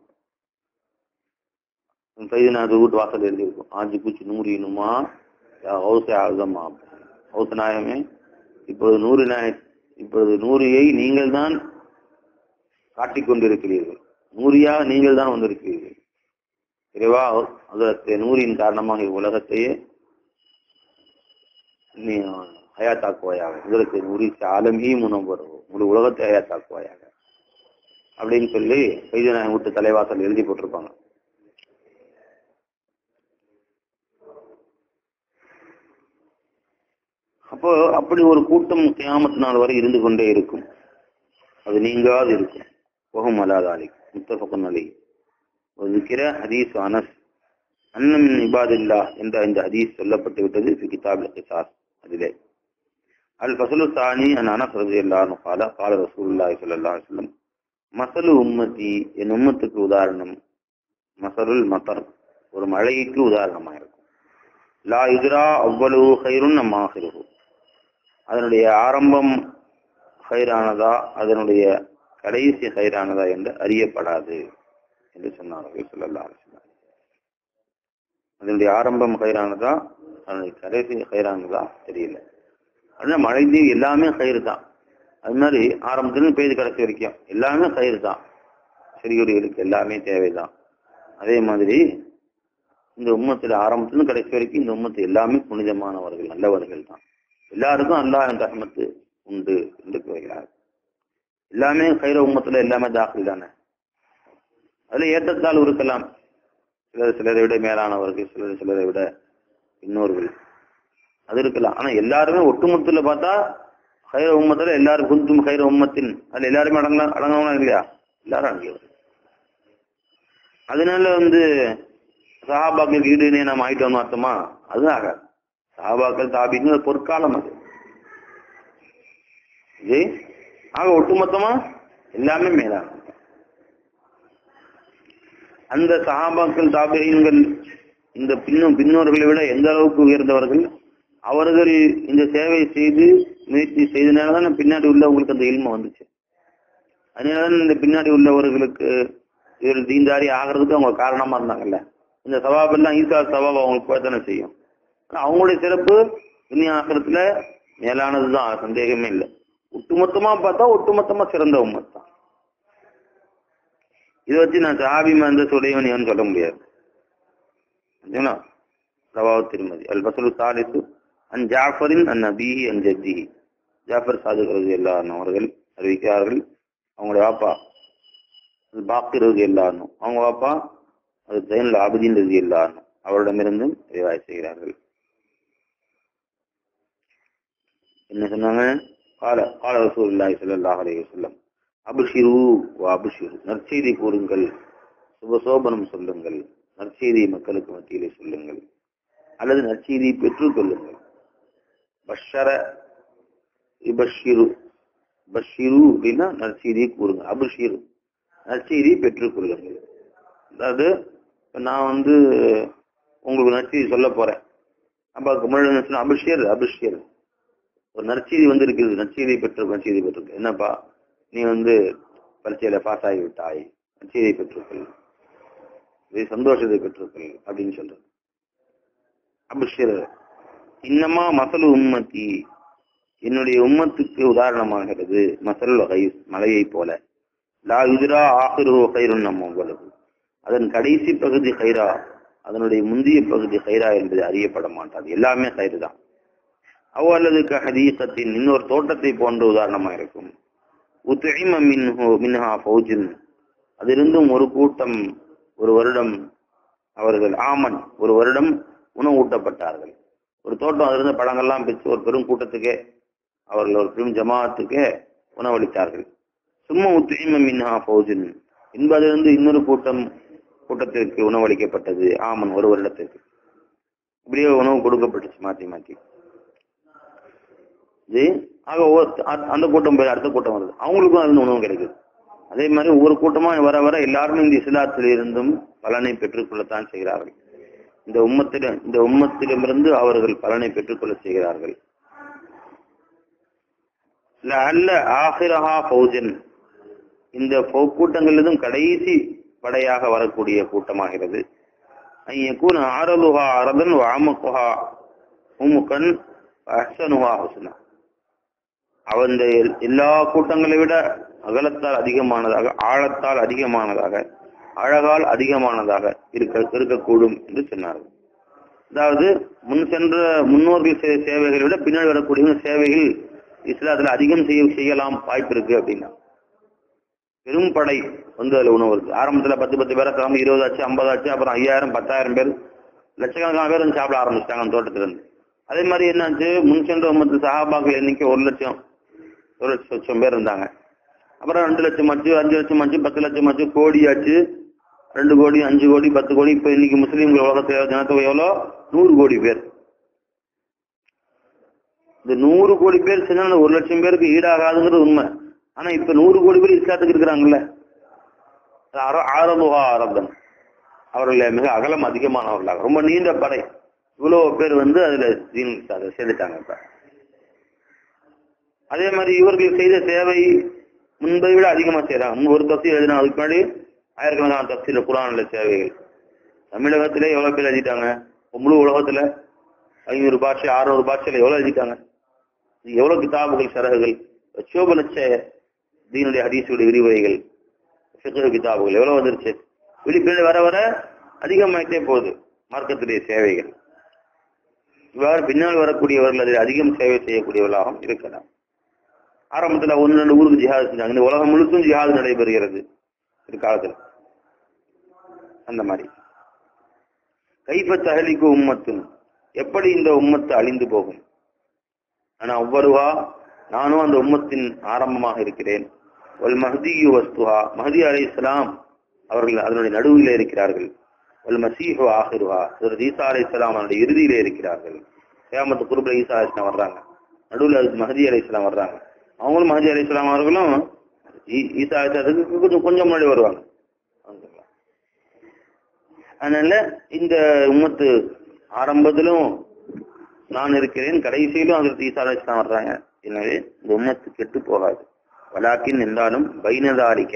சைதநாத வீட்டு வாசல் எழுதியிருக்கும் ஆஜ் குச் நூரி நுமா யா ஹவுசே ஆசம் ஆப் ஹவுஸ் நாயகமே இப்பொழுது நூறு நாய இப்பொழுது நூரியை நீங்கள் தான் காட்டிக் கொண்டிருக்கிறீர்கள் நூறியா நீங்கள் தான் வந்திருக்கிறீர்கள் இறைவா அதற்கு நூறின் காரணமாக உலகத்தையே நீ ஹயாத்தாக்குவாயாக இதற்கு நூறி ஆலமி முனம் வரும் முழு உலகத்தை ஹயாத்தாக்குவாயாக அப்படின்னு சொல்லி வைத்தியநாயகம் வீட்டு தலைவாசல் எழுதி போட்டிருப்பாங்க அப்போ அப்படி ஒரு கூட்டம் கியாமத்து நாள் வரை இருந்து கொண்டே இருக்கும் அது நீங்காது இருக்கும் போகும் அலாதாலி முத்தபக்கன் அலி ஒதுக்கிற ஹதீஸ் அனஸ் அன்னமின் இபாதில்லா என்ற இந்த ஹதீஸ் சொல்லப்பட்டு விட்டது கிதாப் கிசாஸ் அதிலே அல் ஃபசலு தானி அன் அனஸ் ரதி அல்லாஹ் கால கால ரசூலுல்லாஹி ஸல்லல்லாஹு அலைஹி வஸல்லம் மசலு உம்மத்தி என் உம்மத்துக்கு உதாரணம் மசலுல் மத்தர் ஒரு மழைக்கு உதாரணமாக இருக்கும் லா இத்ரா அவ்வளவு ஹைருன் நம் ஆகிருகு அதனுடைய ஆரம்பம் ஹைரானதா அதனுடைய கடைசி ஹைரானதா என்று அறியப்படாது என்று சொன்னார்கள் சொல்லல்லா அதனுடைய ஆரம்பம் ஹைரானதா அதனுடைய கடைசி ஹைரானதா தெரியல அதனால மழை நீர் எல்லாமே கயிறு தான் அது மாதிரி ஆரம்பத்துல பெய்து கடைசி வரைக்கும் எல்லாமே கயிறு தான் செடிகொடிகளுக்கு எல்லாமே தேவைதான் அதே மாதிரி இந்த உம்மத்துல ஆரம்பத்துல கடைசி வரைக்கும் இந்த உம்மத்து எல்லாமே புனிதமானவர்கள் நல்லவர்கள் தான் எல்லாருக்கும் அல்லாஹ் என்ற ரஹமத்து உண்டு என்று கூறுகிறார் எல்லாமே கைர உம்மத்துல எல்லாமே தாக்கல் தானே அதுல ஏற்றத்தால் இருக்கலாம் சிலர் சிலரை விட மேலானவர்கள் சிலர் சிலரை விட இன்னொருகள் அது இருக்கலாம் ஆனா எல்லாருமே ஒட்டுமொத்தத்துல பார்த்தா ஹைர உம்மத்துல எல்லாரும் குந்தும் ஹைர உம்மத்தின் அதுல எல்லாருமே அடங்கல அடங்கவங்களா இல்லையா எல்லாரும் அடங்கியவர் அதனால வந்து சஹாபாக்களுக்கு ஈடு இணையா நம்ம ஆயிட்டோம்னு அர்த்தமா அது ஆகாது சஹாபாக்கள் தாபின்னு ஒரு பொற்காலம் அது இது ஆக ஒட்டுமொத்தமா எல்லாமே மேலான அந்த சஹாபாக்கள் தாபியங்கள் இந்த பின்னும் பின்னோர்களை விட எந்த அளவுக்கு உயர்ந்தவர்கள் அவர்கள் இந்த சேவை செய்து முயற்சி செய்தனால தான் பின்னாடி உள்ளவங்களுக்கு அந்த இல்ம வந்துச்சு அதனால இந்த பின்னாடி உள்ளவர்களுக்கு இவர் தீந்தாரி ஆகிறதுக்கு அவங்க காரணமா இருந்தாங்கல்ல இந்த சவாப் எல்லாம் ஈசா சவாப் அவங்களுக்கு போய்த்தானே செய்யும் ஆனா அவங்களுடைய சிறப்பு இனி ஆகிறதுல மேலானதுதான் சந்தேகமே இல்லை ஒட்டுமொத்தமா பார்த்தா ஒட்டுமொத்தமா சிறந்த உம்மத் தான் இதை வச்சு நான் சாபி மந்த சுடையவன் சொல்ல முடியாது சரிங்களா ரவாவு திருமதி அல் பசலு சாலிசு அன் ஜாஃபரின் அன் நபிஹி அன் ஜத்திஹி ஜாஃபர் சாதுக் ரதி எல்லாரும் அவர்கள் அறிவிக்கிறார்கள் அவங்களுடைய வாப்பா அது பாக்கி ரதி எல்லாரும் அவங்க வாப்பா அது ஜெயின்ல ஆபதீன் ரதி எல்லாரும் அவரிடமிருந்தும் ரிவாய் செய்கிறார்கள் என்ன சொன்னாங்க கால கால ரசூலுல்லாஹி ஸல்லல்லாஹு அலைஹி வஸல்லம் அபுஷிரு வா அபுஷிரு நற்செய்தி கூறுங்கள் சுபசோபனம் சொல்லுங்கள் நற்செய்தி மக்களுக்கு மத்தியிலே சொல்லுங்கள் அல்லது நற்செய்தியை பெற்றுக் கொள்ளுங்கள் பஷர இபஷிரு பஷிரு அப்படின்னா நற்செய்தியை கூறுங்க அபுஷிரு நற்செய்தியை பெற்றுக் கொள்ளுங்கள் அதாவது இப்ப நான் வந்து உங்களுக்கு நற்செய்தி சொல்ல போறேன் அப்ப முன்னாடி சொன்ன அபிஷேர் அபிஷேர் ஒரு நற்செய்தி வந்து இருக்குது நற்செய்தி பெற்று நற்செய்தி பெற்றிருக்கு என்னப்பா நீ வந்து பரீட்சையில பாஸ் ஆகி விட்டாய் நற்செய்தியை பெற்றுக்கொள் இது சந்தோஷத்தை பெற்றுக்கொள் அப்படின்னு சொல்றது அபிஷேர் இன்னமா மசலு உம்மத்தி என்னுடைய உம்மத்துக்கு உதாரணமாகிறது மசல் வகை மலையை போல லா யுதிரா ஆஹிரு ஹைருன் நம்ம உங்களுக்கு அதன் கடைசி பகுதி ஹைரா அதனுடைய முந்தைய பகுதி ஹைரா என்பது அறியப்பட மாட்டாது எல்லாமே ஹைரு தான் அவ் அல்லது ஹதீசத்தின் இன்னொரு தோட்டத்தை போன்ற உதாரணமா இருக்கும் உத்இம மின்ஹு மின்ஹா ஃபௌஜின் அதிலிருந்தும் ஒரு கூட்டம் ஒரு வருடம் அவர்கள் ஆமன் ஒரு வருடம் உணவு ஊட்டப்பட்டார்கள் ஒரு தோட்டம் அதிலிருந்த பழங்கள்லாம் பிச்சு ஒரு பெரும் கூட்டத்துக்கே அவர்கள் ஒரு பெரும் ஜமாத்துக்கே உணவளித்தார்கள் சும்மா உத்இம மின்ஹா ஃபௌஜின் என்பதிலிருந்து இன்னொரு கூட்டம் கூட்டத்திற்கு உணவளிக்கப்பட்டது ஆமன் ஒரு வருடத்திற்கு இப்படியே உணவு கொடுக்கப்பட்டுச்சு மாத்தி மாத்தி இது ஆக ஒவ்வொரு- அ- அந்த கூட்டம் போய் அடுத்த கூட்டம் வருது அவங்களுக்கும் அதுல உணவு கிடைக்குது அதே மாதிரி ஒவ்வொரு கூட்டமா வர வர எல்லாருமே இந்த இஸ்லாத்தில் இருந்தும் பலனை பெற்றுக்கொள்ளத்தான் செய்கிறார்கள் இந்த உம்மத்தில இந்த உம்மத்திடமிருந்து அவர்கள் பலனை பெற்றுக்கொள்ள செய்கிறார்கள் அல்ல ஆஹிரஹா ஃபௌஜன் இந்த ஃபௌ- கூட்டங்களிலும் கடைசி படையாக வரக்கூடிய கூட்டமாகிறது ஐயக்கூன் ஆரலுஹா அரதன் வாமக்குஹா உமுக்கன் அஹ்சனுஹா ஹுஸ்னா அவன் இந்த எல்- எல்லா கூட்டங்களை விட அகலத்தால் அதிகமானதாக ஆழத்தால் அதிகமானதாக அழகால் அதிகமானதாக இருக்க இருக்கக்கூடும் என்று சொன்னார்கள் அதாவது முன் சென்ற முன்னோர்கள் செய்த சேவைகளை விட பின்னாடி வரக்கூடிய சேவைகள் இஸ்லாத்துல அதிகம் செய்ய செய்யலாம் வாய்ப்பு இருக்கு அப்படின்னா பெரும் படை வந்து அதுல உணவு இருக்கு ஆரம்பத்துல பத்து பத்து பேரை கிளம்பி இருபது ஆச்சு ஐம்பது ஆச்சு அப்புறம் ஐயாயிரம் பத்தாயிரம் பேர் லட்சக்கணக்கான பேர் வந்து சாப்பிட ஆரம்பிச்சிட்டாங்க அந்த தோட்டத்துல இருந்து அதே மாதிரி என்னாச்சு முன் சென்ற ஒன்பது சகாபாக்கள் எண்ணிக்கை ஒரு லட்சம் ஒரு லட்சம் லட்சம் பேர் இருந்தாங்க அப்புறம் ரெண்டு லட்சம் ஆச்சு அஞ்சு லட்சம் ஆச்சு பத்து லட்சம் ஆச்சு கோடி ஆச்சு ரெண்டு கோடி அஞ்சு கோடி பத்து கோடி இப்ப இன்னைக்கு முஸ்லீம்கள் உலகத்துல ஜனத்தொகை எவ்வளோ நூறு கோடி பேர் இந்த நூறு கோடி பேர் செஞ்சா அந்த ஒரு லட்சம் பேருக்கு ஈடாகாதுங்கிறது உண்மை ஆனா இப்ப நூறு கோடி பேர் இஸ்லாத்துக்கு இருக்கிறாங்கல்ல ஆரம்புகா ஆரம்பம் அவர்கள் மிக அகலம் அதிகமானவர்களாக ரொம்ப நீண்ட படை இவ்வளவு பேர் வந்து அதுல தீன் அதை சேர்ந்துட்டாங்க இப்ப அதே மாதிரி இவர்கள் செய்த சேவை முன்பை விட அதிகமா செய்யறாங்க முன்பு ஒரு தப்சீல் எழுதினா அதுக்கு முன்னாடி ஆயிரக்கணக்கான தப்சீல குரான்ல சேவைகள் தமிழகத்திலே எவ்வளவு பேர் எழுதிட்டாங்க முழு உலகத்துல ஐநூறு பாஷை அறுநூறு பாஷையில எவ்வளவு எழுதிட்டாங்க இது எவ்வளவு கிதாபுகள் சரகுகள் லட்சோப லட்ச தீனுடைய ஹதீஸுடைய விரிவுரைகள் ஃபிக்ஹ் கிதாபுகள் எவ்வளவு வந்துருச்சு வெளிப்பிள்ளை வர வர அதிகமாயிட்டே போகுது மார்க்கத்துடைய சேவைகள் இவ்வாறு பின்னால் வரக்கூடியவர்கள் அதில் அதிகம் சேவை செய்யக்கூடியவர்களாகவும் இருக்கலாம் ஆரம்பத்துல ஒன்று ரெண்டு ஊருக்கு ஜிஹாது செஞ்சாங்க இந்த உலகம் முழுக்கும் ஜிஹாது நடைபெறுகிறது பிற்காலத்தில் அந்த மாதிரி கைப்ப தகலிக்கு உம்மத்தும் எப்படி இந்த உம்மத்து அழிந்து போகும் ஆனா ஒவ்வொருவா நானும் அந்த உம்மத்தின் ஆரம்பமாக இருக்கிறேன் வல் மஹதியு வஸ்துஹா மஹதி அலை இஸ்லாம் அவர்கள் அதனுடைய நடுவிலே இருக்கிறார்கள் வல் மசீஹு ஆஹிருஹா அதற்கு ஈசா அலை இஸ்லாம் அதனுடைய இறுதியிலே இருக்கிறார்கள் ஏமத்து குருபுல ஈசா அலை இஸ்லாம் வர்றாங்க நடுவில் அதுக்கு மஹதி அலை இஸ்லாம் வர்றாங்க அவங்களும் மஹதி அலை இஸ்லாம் அவர்களும் ஈ- ஈசா அலை இஸ்லாத்துக்கு கொஞ்சம் கொஞ்சம் முன்னாடி வருவாங்க அதனால இந்த உம்மத்து ஆரம்பத்திலும் நான் இருக்கிறேன் கடைசியிலும் அதற்கு ஈசா அலை இஸ்லாம் வர்றாங்க எனவே இந்த உம்மத்து கெட்டு போகாது வலாக்கின் இருந்தாலும் பைனதாரிக்க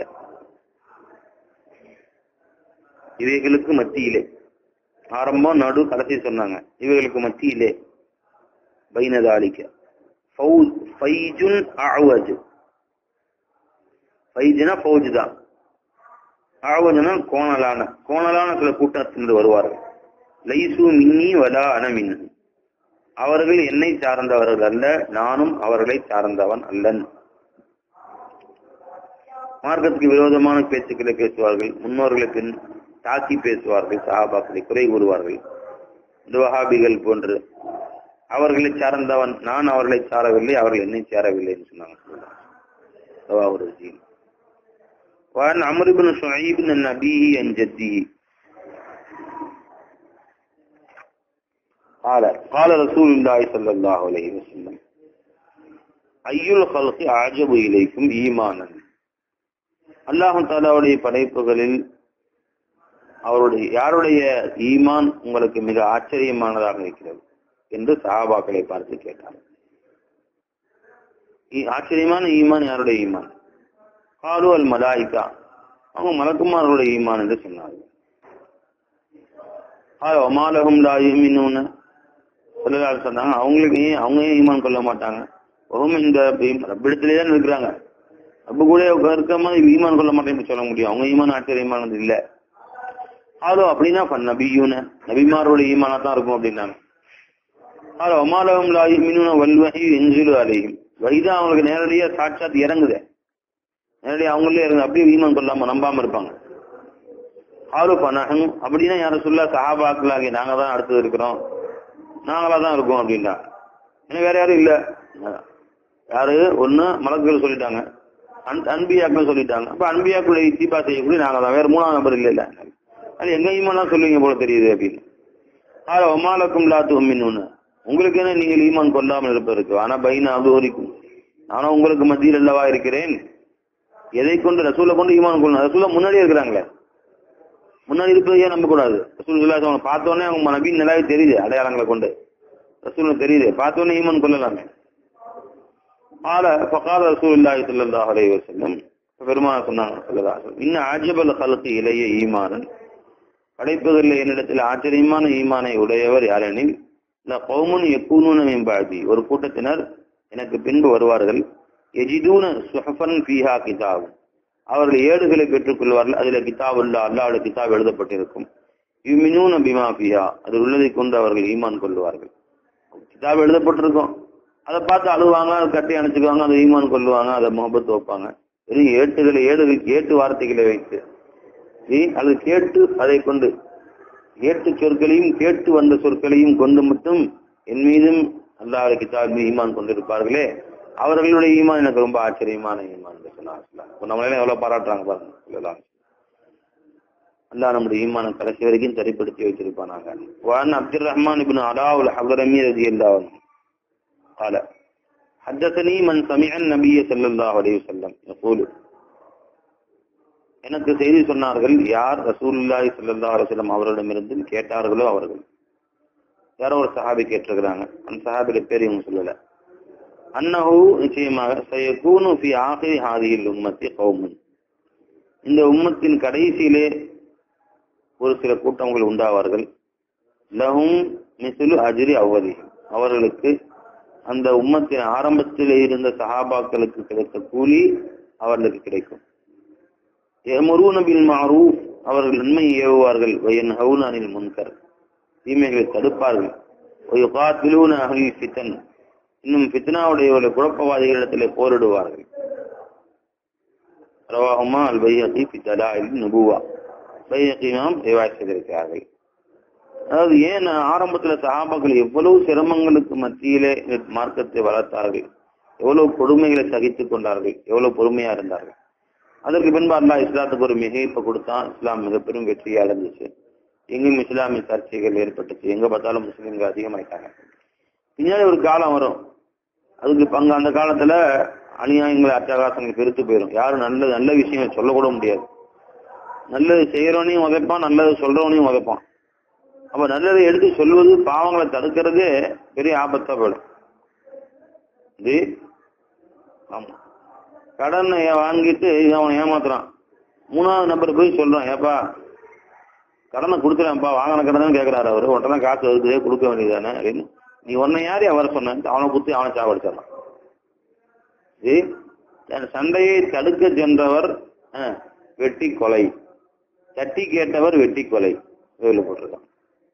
இவைகளுக்கு மத்தியிலே ஆரம்பம் நடு கடைசி சொன்னாங்க இவைகளுக்கு மத்தியிலே பைனதாலிக்க ஃபௌ- ஃபைஜுன் அஅவஜ் ஃபைஜுனா ஃபௌஜ் தான் அஅவஜ்னா கோணலான கோணலான சில கூட்டத்தினர் வருவார்கள் லைசு மின்னி வலா அன மின் அவர்கள் என்னை சார்ந்தவர்கள் அல்ல நானும் அவர்களை சார்ந்தவன் அல்லன் மார்க்கத்துக்கு விரோதமான பேச்சுக்களை பேசுவார்கள் முன்னோர்களுக்கு தாக்கி பேசுவார்கள் சஹாபாக்களை குறை கூறுவார்கள் இந்த வஹாபிகள் போன்று அவர்களை சார்ந்தவன் நான் அவர்களை சாரவில்லை அவர்கள் என்னை சாரவில்லை என்று சொன்னாங்க رواه الرزين وعن عمرو بن شعيب بن نبيه عن جده قال قال رسول الله صلى الله عليه وسلم أي الخلق أعجب إليكم إيمانا அல்லாஹு தாலாவுடைய படைப்புகளில் அவருடைய யாருடைய ஈமான் உங்களுக்கு மிக ஆச்சரியமானதாக இருக்கிறது என்று சஹாபாக்களை பார்த்து கேட்டார் ஈ- ஆச்சரியமான ஈமான் யாருடைய ஈமான் காலு அல் மலாயிகா அவங்க மலக்குமார்களுடைய ஈமான் என்று சொன்னார்கள் ஆ ஒமாலகம் லா யூமினூன சொல்லலால் சொன்னாங்க அவங்களுக்கு ஏன் அவங்க ஏன் ஈமான் கொள்ள மாட்டாங்க ஒகும் இந்த ரப்பிடத்திலே தான் இருக்கிறாங்க அப்ப கூட இருக்க மாதிரி ஈமான் கொள்ள மாட்டேன்னு சொல்ல முடியும் அவங்க ஈமான் ஆச்சரியமானது இல்ல ஆலோ அப்படின்னா ஃபன் நபியூன நபிமாரோட ஈமானா தான் இருக்கும் அப்படின்னாங்க ஆலோ ஒமாலகம் லா யூமினூன வல்வஹி எஞ்சிலு அலைஹிம் வழிதான் அவங்களுக்கு நேரடியா சாட்சாத் இறங்குதே நேரடியா அவங்களே இறங்கு அப்படியே ஈமான் கொள்ளாம நம்பாம இருப்பாங்க ஆலு பனகம் அப்படின்னா யார சொல்ல சஹாபாக்களாகி நாங்க தான் அடுத்தது இருக்கிறோம் நாங்களா தான் இருக்கோம் அப்படின்னா ஏன்னா வேற யாரும் இல்ல யாரு ஒண்ணு மலக்குகள் சொல்லிட்டாங்க அன்- அன்பியாக்கள் சொல்லிட்டாங்க அப்ப அன்பியாக்களுடைய இத்திபா செய்யக்கூடிய நாங்க தான் வேற மூணாவது நபர் இல்ல இல்ல அது எங்க ஈமான் சொல்லுவீங்க போல தெரியுது அப்படின்னு ஆனா ஒமாலக்கும் லாத்து உம்மின்னு உங்களுக்கு என்ன நீங்கள் ஈமான் கொள்ளாமல் இருப்பதற்கு ஆனா பைன அபோரிக்கும் நானும் உங்களுக்கு மத்தியில் அல்லவா இருக்கிறேன் எதை கொண்டு ரசூலை கொண்டு ஈமான் கொள்ளணும் ரசூலா முன்னாடியே இருக்கிறாங்களே முன்னாடி இருப்பதையே நம்ப கூடாது ரசூல் சொல்லாத அவங்க பார்த்தோன்னே அவங்க நபின் நிலாவே தெரியுது அடையாளங்களை கொண்டு ரசூல் தெரியுது பார்த்தோன்னே ஈமான் கொள்ளலாமே ஆல ஃபகால ரசூலுல்லாஹி ஸல்லல்லாஹு அலைஹி வஸல்லம் பெருமானார் சொன்னாங்க ஸல்லல்லாஹு அலைஹி வஸல்லம் இன்ன அஜபல் ஹல்கி இலைய ஈமானன் படைப்புகளில் என்னிடத்தில் ஆச்சரியமான ஈமானை உடையவர் யாரெனில் இந்த கௌமுன் எக்கூனூன மேம்பாதி ஒரு கூட்டத்தினர் எனக்கு பின்பு வருவார்கள் எஜிதூன சுஹஃபன் ஃபீஹா கிதாப் அவர்கள் ஏடுகளை பெற்றுக் கொள்வார்கள் அதுல கிதாப் உள்ள அல்லாஹ்வுடைய கிதாப் எழுதப்பட்டிருக்கும் யுமினூன பிமா ஃபீஹா அதில் உள்ளதை கொண்டு அவர்கள் ஈமான் கொள்வார்கள் கிதாப் எழுதப்பட்டிருக்கும் அதை பார்த்து அழுவாங்க அதை கட்டி அணைச்சுக்குவாங்க அதை ஈமான் கொள்ளுவாங்க அதை முகப்பத்து வைப்பாங்க வெறும் ஏட்டுகளை ஏடுகள் ஏட்டு வார்த்தைகளை வைத்து நீ அது கேட்டு அதை கொண்டு ஏட்டு சொற்களையும் கேட்டு வந்த சொற்களையும் கொண்டு மட்டும் என் மீதும் அல்லாஹ் கிதாப் மீது ஈமான் கொண்டிருப்பார்களே அவர்களுடைய ஈமான் எனக்கு ரொம்ப ஆச்சரியமான ஈமான் என்று சொன்னார் இப்ப நம்மளே எவ்வளவு பாராட்டுறாங்க பாருங்க சொல்லலாம் அல்லாஹ் நம்முடைய ஈமான கடைசி வரைக்கும் சரிப்படுத்தி வச்சிருப்பானாங்க வான் அப்துல் ரஹ்மான் இப்னு அலாவுல் ஹபரமி ரதி அல்லாஹ் قال حدثني من سمع النبي صلى الله عليه وسلم يقول எனக்கு செய்தி சொன்னார்கள் யார் ரசூலுல்லாஹி ஸல்லல்லாஹு அலைஹி வஸல்லம் அவர்களிடமிருந்து கேட்டார்களோ அவர்கள் யாரோ ஒரு சஹாபி கேட்டிருக்கிறாங்க அந்த சஹாபியோட பேர் இவங்க சொல்லல அன்னஹு நிச்சயமாக சயகூனு ஃபி ஆகிரி ஹாதியில் உம்மத்தி கௌமுன் இந்த உம்மத்தின் கடைசியிலே ஒரு சில கூட்டங்கள் உண்டாவார்கள் லஹும் மிசுலு அஜ்ரி அவ்வதி அவர்களுக்கு அந்த உம்மத்தின் ஆரம்பத்திலே இருந்த சஹாபாக்களுக்கு கிடைத்த கூலி அவர்களுக்கு கிடைக்கும் எமரூன பில் மாரூஃப் அவர்கள் நன்மை ஏவுவார்கள் வயன் ஹவுனானில் முன்கர் தீமைகளை தடுப்பார்கள் ஒயுகாத்திலூன அகலில் ஃபித்தன் இன்னும் ஃபித்னாவுடையவர்களை குழப்பவாதிகளிடத்திலே போரிடுவார்கள் ரவாஹுமா அல் பையகி ஃபி தலாயில் நுபுவா பையகி நாம் ரிவாய் செய்திருக்கிறார்கள் அதாவது ஏன் ஆரம்பத்துல சஹாபாக்கள் எவ்வளவு சிரமங்களுக்கு மத்தியிலே இந்த மார்க்கத்தை வளர்த்தார்கள் எவ்வளவு கொடுமைகளை சகித்துக் கொண்டார்கள் எவ்வளவு பொறுமையா இருந்தார்கள் அதற்கு பின்பு அல்லாஹ் இஸ்லாத்துக்கு ஒரு மிகைப்பை கொடுத்தான் இஸ்லாம் மிக பெரும் வெற்றியை அடைஞ்சிச்சு எங்கும் இஸ்லாமிய சர்ச்சைகள் ஏற்பட்டுச்சு எங்க பார்த்தாலும் முஸ்லீம்கள் அதிகமாயிட்டாங்க பின்னாடி ஒரு காலம் வரும் அதுக்கு இப்ப அங்க அந்த காலத்துல அநியாயங்களை அட்டகாசங்கள் பெருத்து போயிடும் யாரும் நல்ல நல்ல விஷயம் சொல்லக்கூட முடியாது நல்லது செய்யறவனையும் உதைப்பான் நல்லது சொல்றவனையும் உதைப்பான் அப்ப நல்லதை எடுத்து சொல்வது பாவங்களை தடுக்கிறதே பெரிய ஆபத்தா போயிடும் இது ஆமா கடனை வாங்கிட்டு அவன் ஏமாத்துறான் மூணாவது நம்பர் போய் சொல்றான் ஏப்பா கடனை கொடுக்குறேன்ப்பா வாங்கின கடன் கேட்கிறாரு அவரு உடனே காசு வருது கொடுக்க வேண்டியதானே அப்படின்னு நீ உன்னை யார் வர சொன்ன அவனை குத்தி அவனை சாவடிச்சிடலாம் இது தன் சண்டையை தடுக்க சென்றவர் அஹ், வெட்டி கொலை தட்டி கேட்டவர் வெட்டி கொலை இதில் போட்டிருக்கான்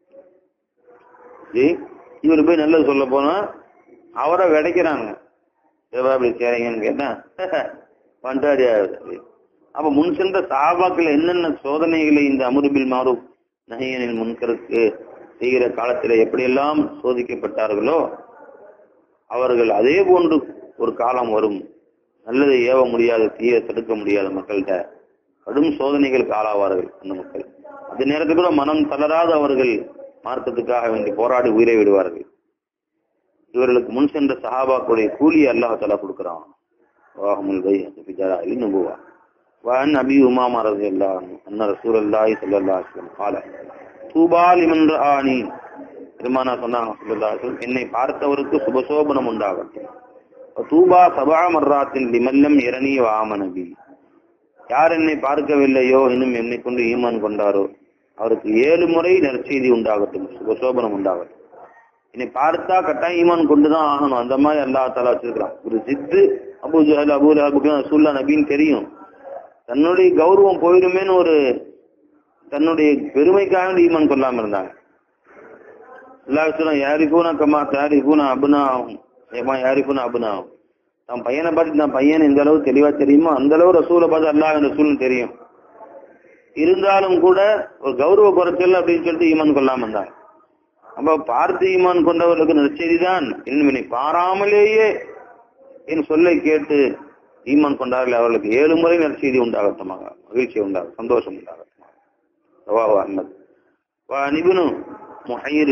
இது இவர் போய் நல்லது சொல்ல போனா அவரை விடைக்கிறாங்க ஏவா அப்படி செய்றீங்கன்னு கேட்டா பண்டாடியாரு அப்ப முன் சென்ற சாபாக்கள் என்னென்ன சோதனைகளை இந்த அமுருபில் மாறும் நகையனின் முன்கருக்கு செய்கிற காலத்துல எப்படியெல்லாம் சோதிக்கப்பட்டார்களோ அவர்கள் அதே போன்று ஒரு காலம் வரும் நல்லதை ஏவ முடியாத தீய தடுக்க முடியாத மக்கள்கிட்ட கடும் சோதனைகளுக்கு ஆளாவார்கள் அந்த மக்கள் அந்த நேரத்தில் கூட மனம் தளராத அவர்கள் மார்க்கத்துக்காக வேண்டி போராடி உயிரை விடுவார்கள் இவர்களுக்கு முன் சென்ற சஹாபாக்களுடைய கூலி அல்லாஹ் தலா கொடுக்கிறான் வாஹமுல் பை பிஜாலி நபுவா وعن أبي أمامة رضي الله عنه أن رسول الله صلى الله عليه وسلم قال طوبى لمن رآني பெருமானா சொன்னாங்க ஸல்லல்லாஹு அலைஹி வஸல்லம், என்னை பார்த்தவருக்கு சுபசோபனம் உண்டாகட்டும் தூபா சபா மர்ராத்தின் லிமல்லம் இரணி வாமனபி யார் என்னை பார்க்கவில்லையோ இன்னும் என்னை கொண்டு ஈமான் கொண்டாரோ அவருக்கு ஏழு முறை நற்செய்தி உண்டாகட்டும் சுபசோபனம் உண்டாகட்டும் என்னை பார்த்தா கட்டாயம் ஈமான் கொண்டுதான் ஆகணும் அந்த மாதிரி அல்லா தாலா வச்சிருக்கிறான் ஒரு ஜித்து அபு ஜஹல் அபு லஹபுக்கு ரசூல்லா நபின்னு தெரியும் தன்னுடைய கௌரவம் போயிருமேன்னு ஒரு தன்னுடைய பெருமைக்காக வேண்டி ஈமான் கொள்ளாம இருந்தாங்க எல்லாரும் யாரிஃபூனா கமா தாரிஃபூனா அபுனாகும் ஏமா யாரிஃபூனா அபுனாகும் தன் பையனை பார்த்து தன் பையன் எந்த அளவு தெளிவா தெரியுமோ அந்த அளவு ரசூலை பார்த்து அல்லாஹ் ரசூல்னு தெரியும் இருந்தாலும் கூட ஒரு கௌரவ குறைச்சல் அப்படின்னு சொல்லிட்டு ஈமான் கொள்ளாம இருந்தாங்க அப்ப பார்த்து ஈமான் கொண்டவர்களுக்கு நற்செய்திதான் இன்னும் என்னை பாராமலேயே என் சொல்லை கேட்டு ஈமான் கொண்டார்கள் அவர்களுக்கு ஏழு முறை நற்செய்தி உண்டாகட்டுமாக மகிழ்ச்சி உண்டாகும் சந்தோஷம் உண்டாகட்டுமாக ரவாஹு அஹ்மத் வா நிபுணு முஹைரு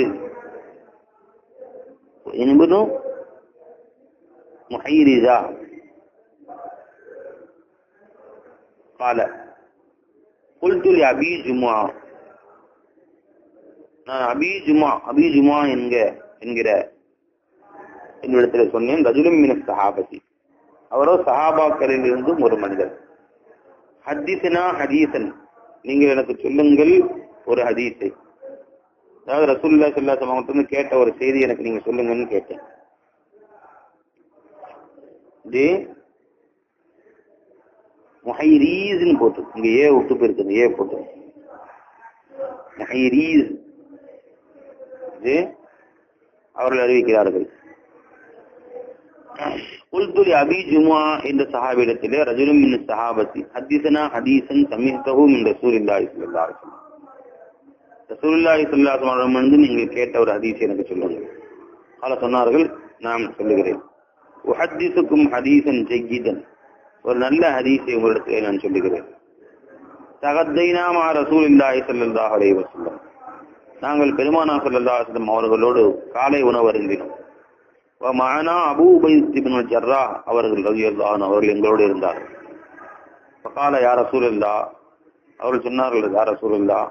நிபுணு முஹைரிதா قال قلت لأبي جمعة நான் அபி ஜுமா அபி ஜுமா என்க என்கிற என்னிடத்துல சொன்னேன் ரஜுலும் மின சஹாபதி அவரோ சஹாபாக்களில் இருந்தும் ஒரு மனிதர் ஹதீசனா ஹதீசன் நீங்கள் எனக்கு சொல்லுங்கள் ஒரு ஹதீஸை அதாவது ரசூல்லா சல்லா சமூகத்திலிருந்து கேட்ட ஒரு செய்தி எனக்கு நீங்க சொல்லுங்கன்னு கேட்டேன் இது முஹைரீஸ்னு போட்டு இங்க ஏ விட்டு போயிருக்கு ஏ போட்டு முஹைரீஸ் இது அவர்கள் அறிவிக்கிறார்கள் உல்துலி அபி ஜுமா என்ற சஹாபிடத்திலே ரஜுலும் மின் சஹாபத்தி ஹதீசனா ஹதீசன் சமீத்தஹு மின் ரசூலில்லாஹி ஸல்லல்லாஹு அலைஹி வஸல்லம் ரசூலுல்லாஹி ஸல்லல்லாஹு அலைஹி வஸல்லம் வந்து நீங்கள் கேட்ட ஒரு ஹதீஸ் எனக்கு சொல்லுங்கள் கால சொன்னார்கள் நான் சொல்லுகிறேன் உஹத்திசுக்கும் ஹதீசன் ஜெய்யிதன் ஒரு நல்ல ஹதீஸை உங்களிடத்திலே நான் சொல்லுகிறேன் தகத்தைனாமா ரசூலில்லாஹி ஸல்லல்லாஹு அலைஹி வஸல்லம் நாங்கள் பெருமானா ஸல்லல்லாஹு அலைஹி வஸல்லம் அவர்களோடு காலை உணவு அருந்தினோம் மானா அபூ உபைத் இப்னு ஜர்ரா அவர்கள் ரலியல்லாஹு அன்ஹு அவர்கள் எங்களோடு இருந்தார்கள் ஃபகால யா ரசூலல்லாஹ் அவர்கள் சொன்னார்கள் யா ரசூலல்லாஹ்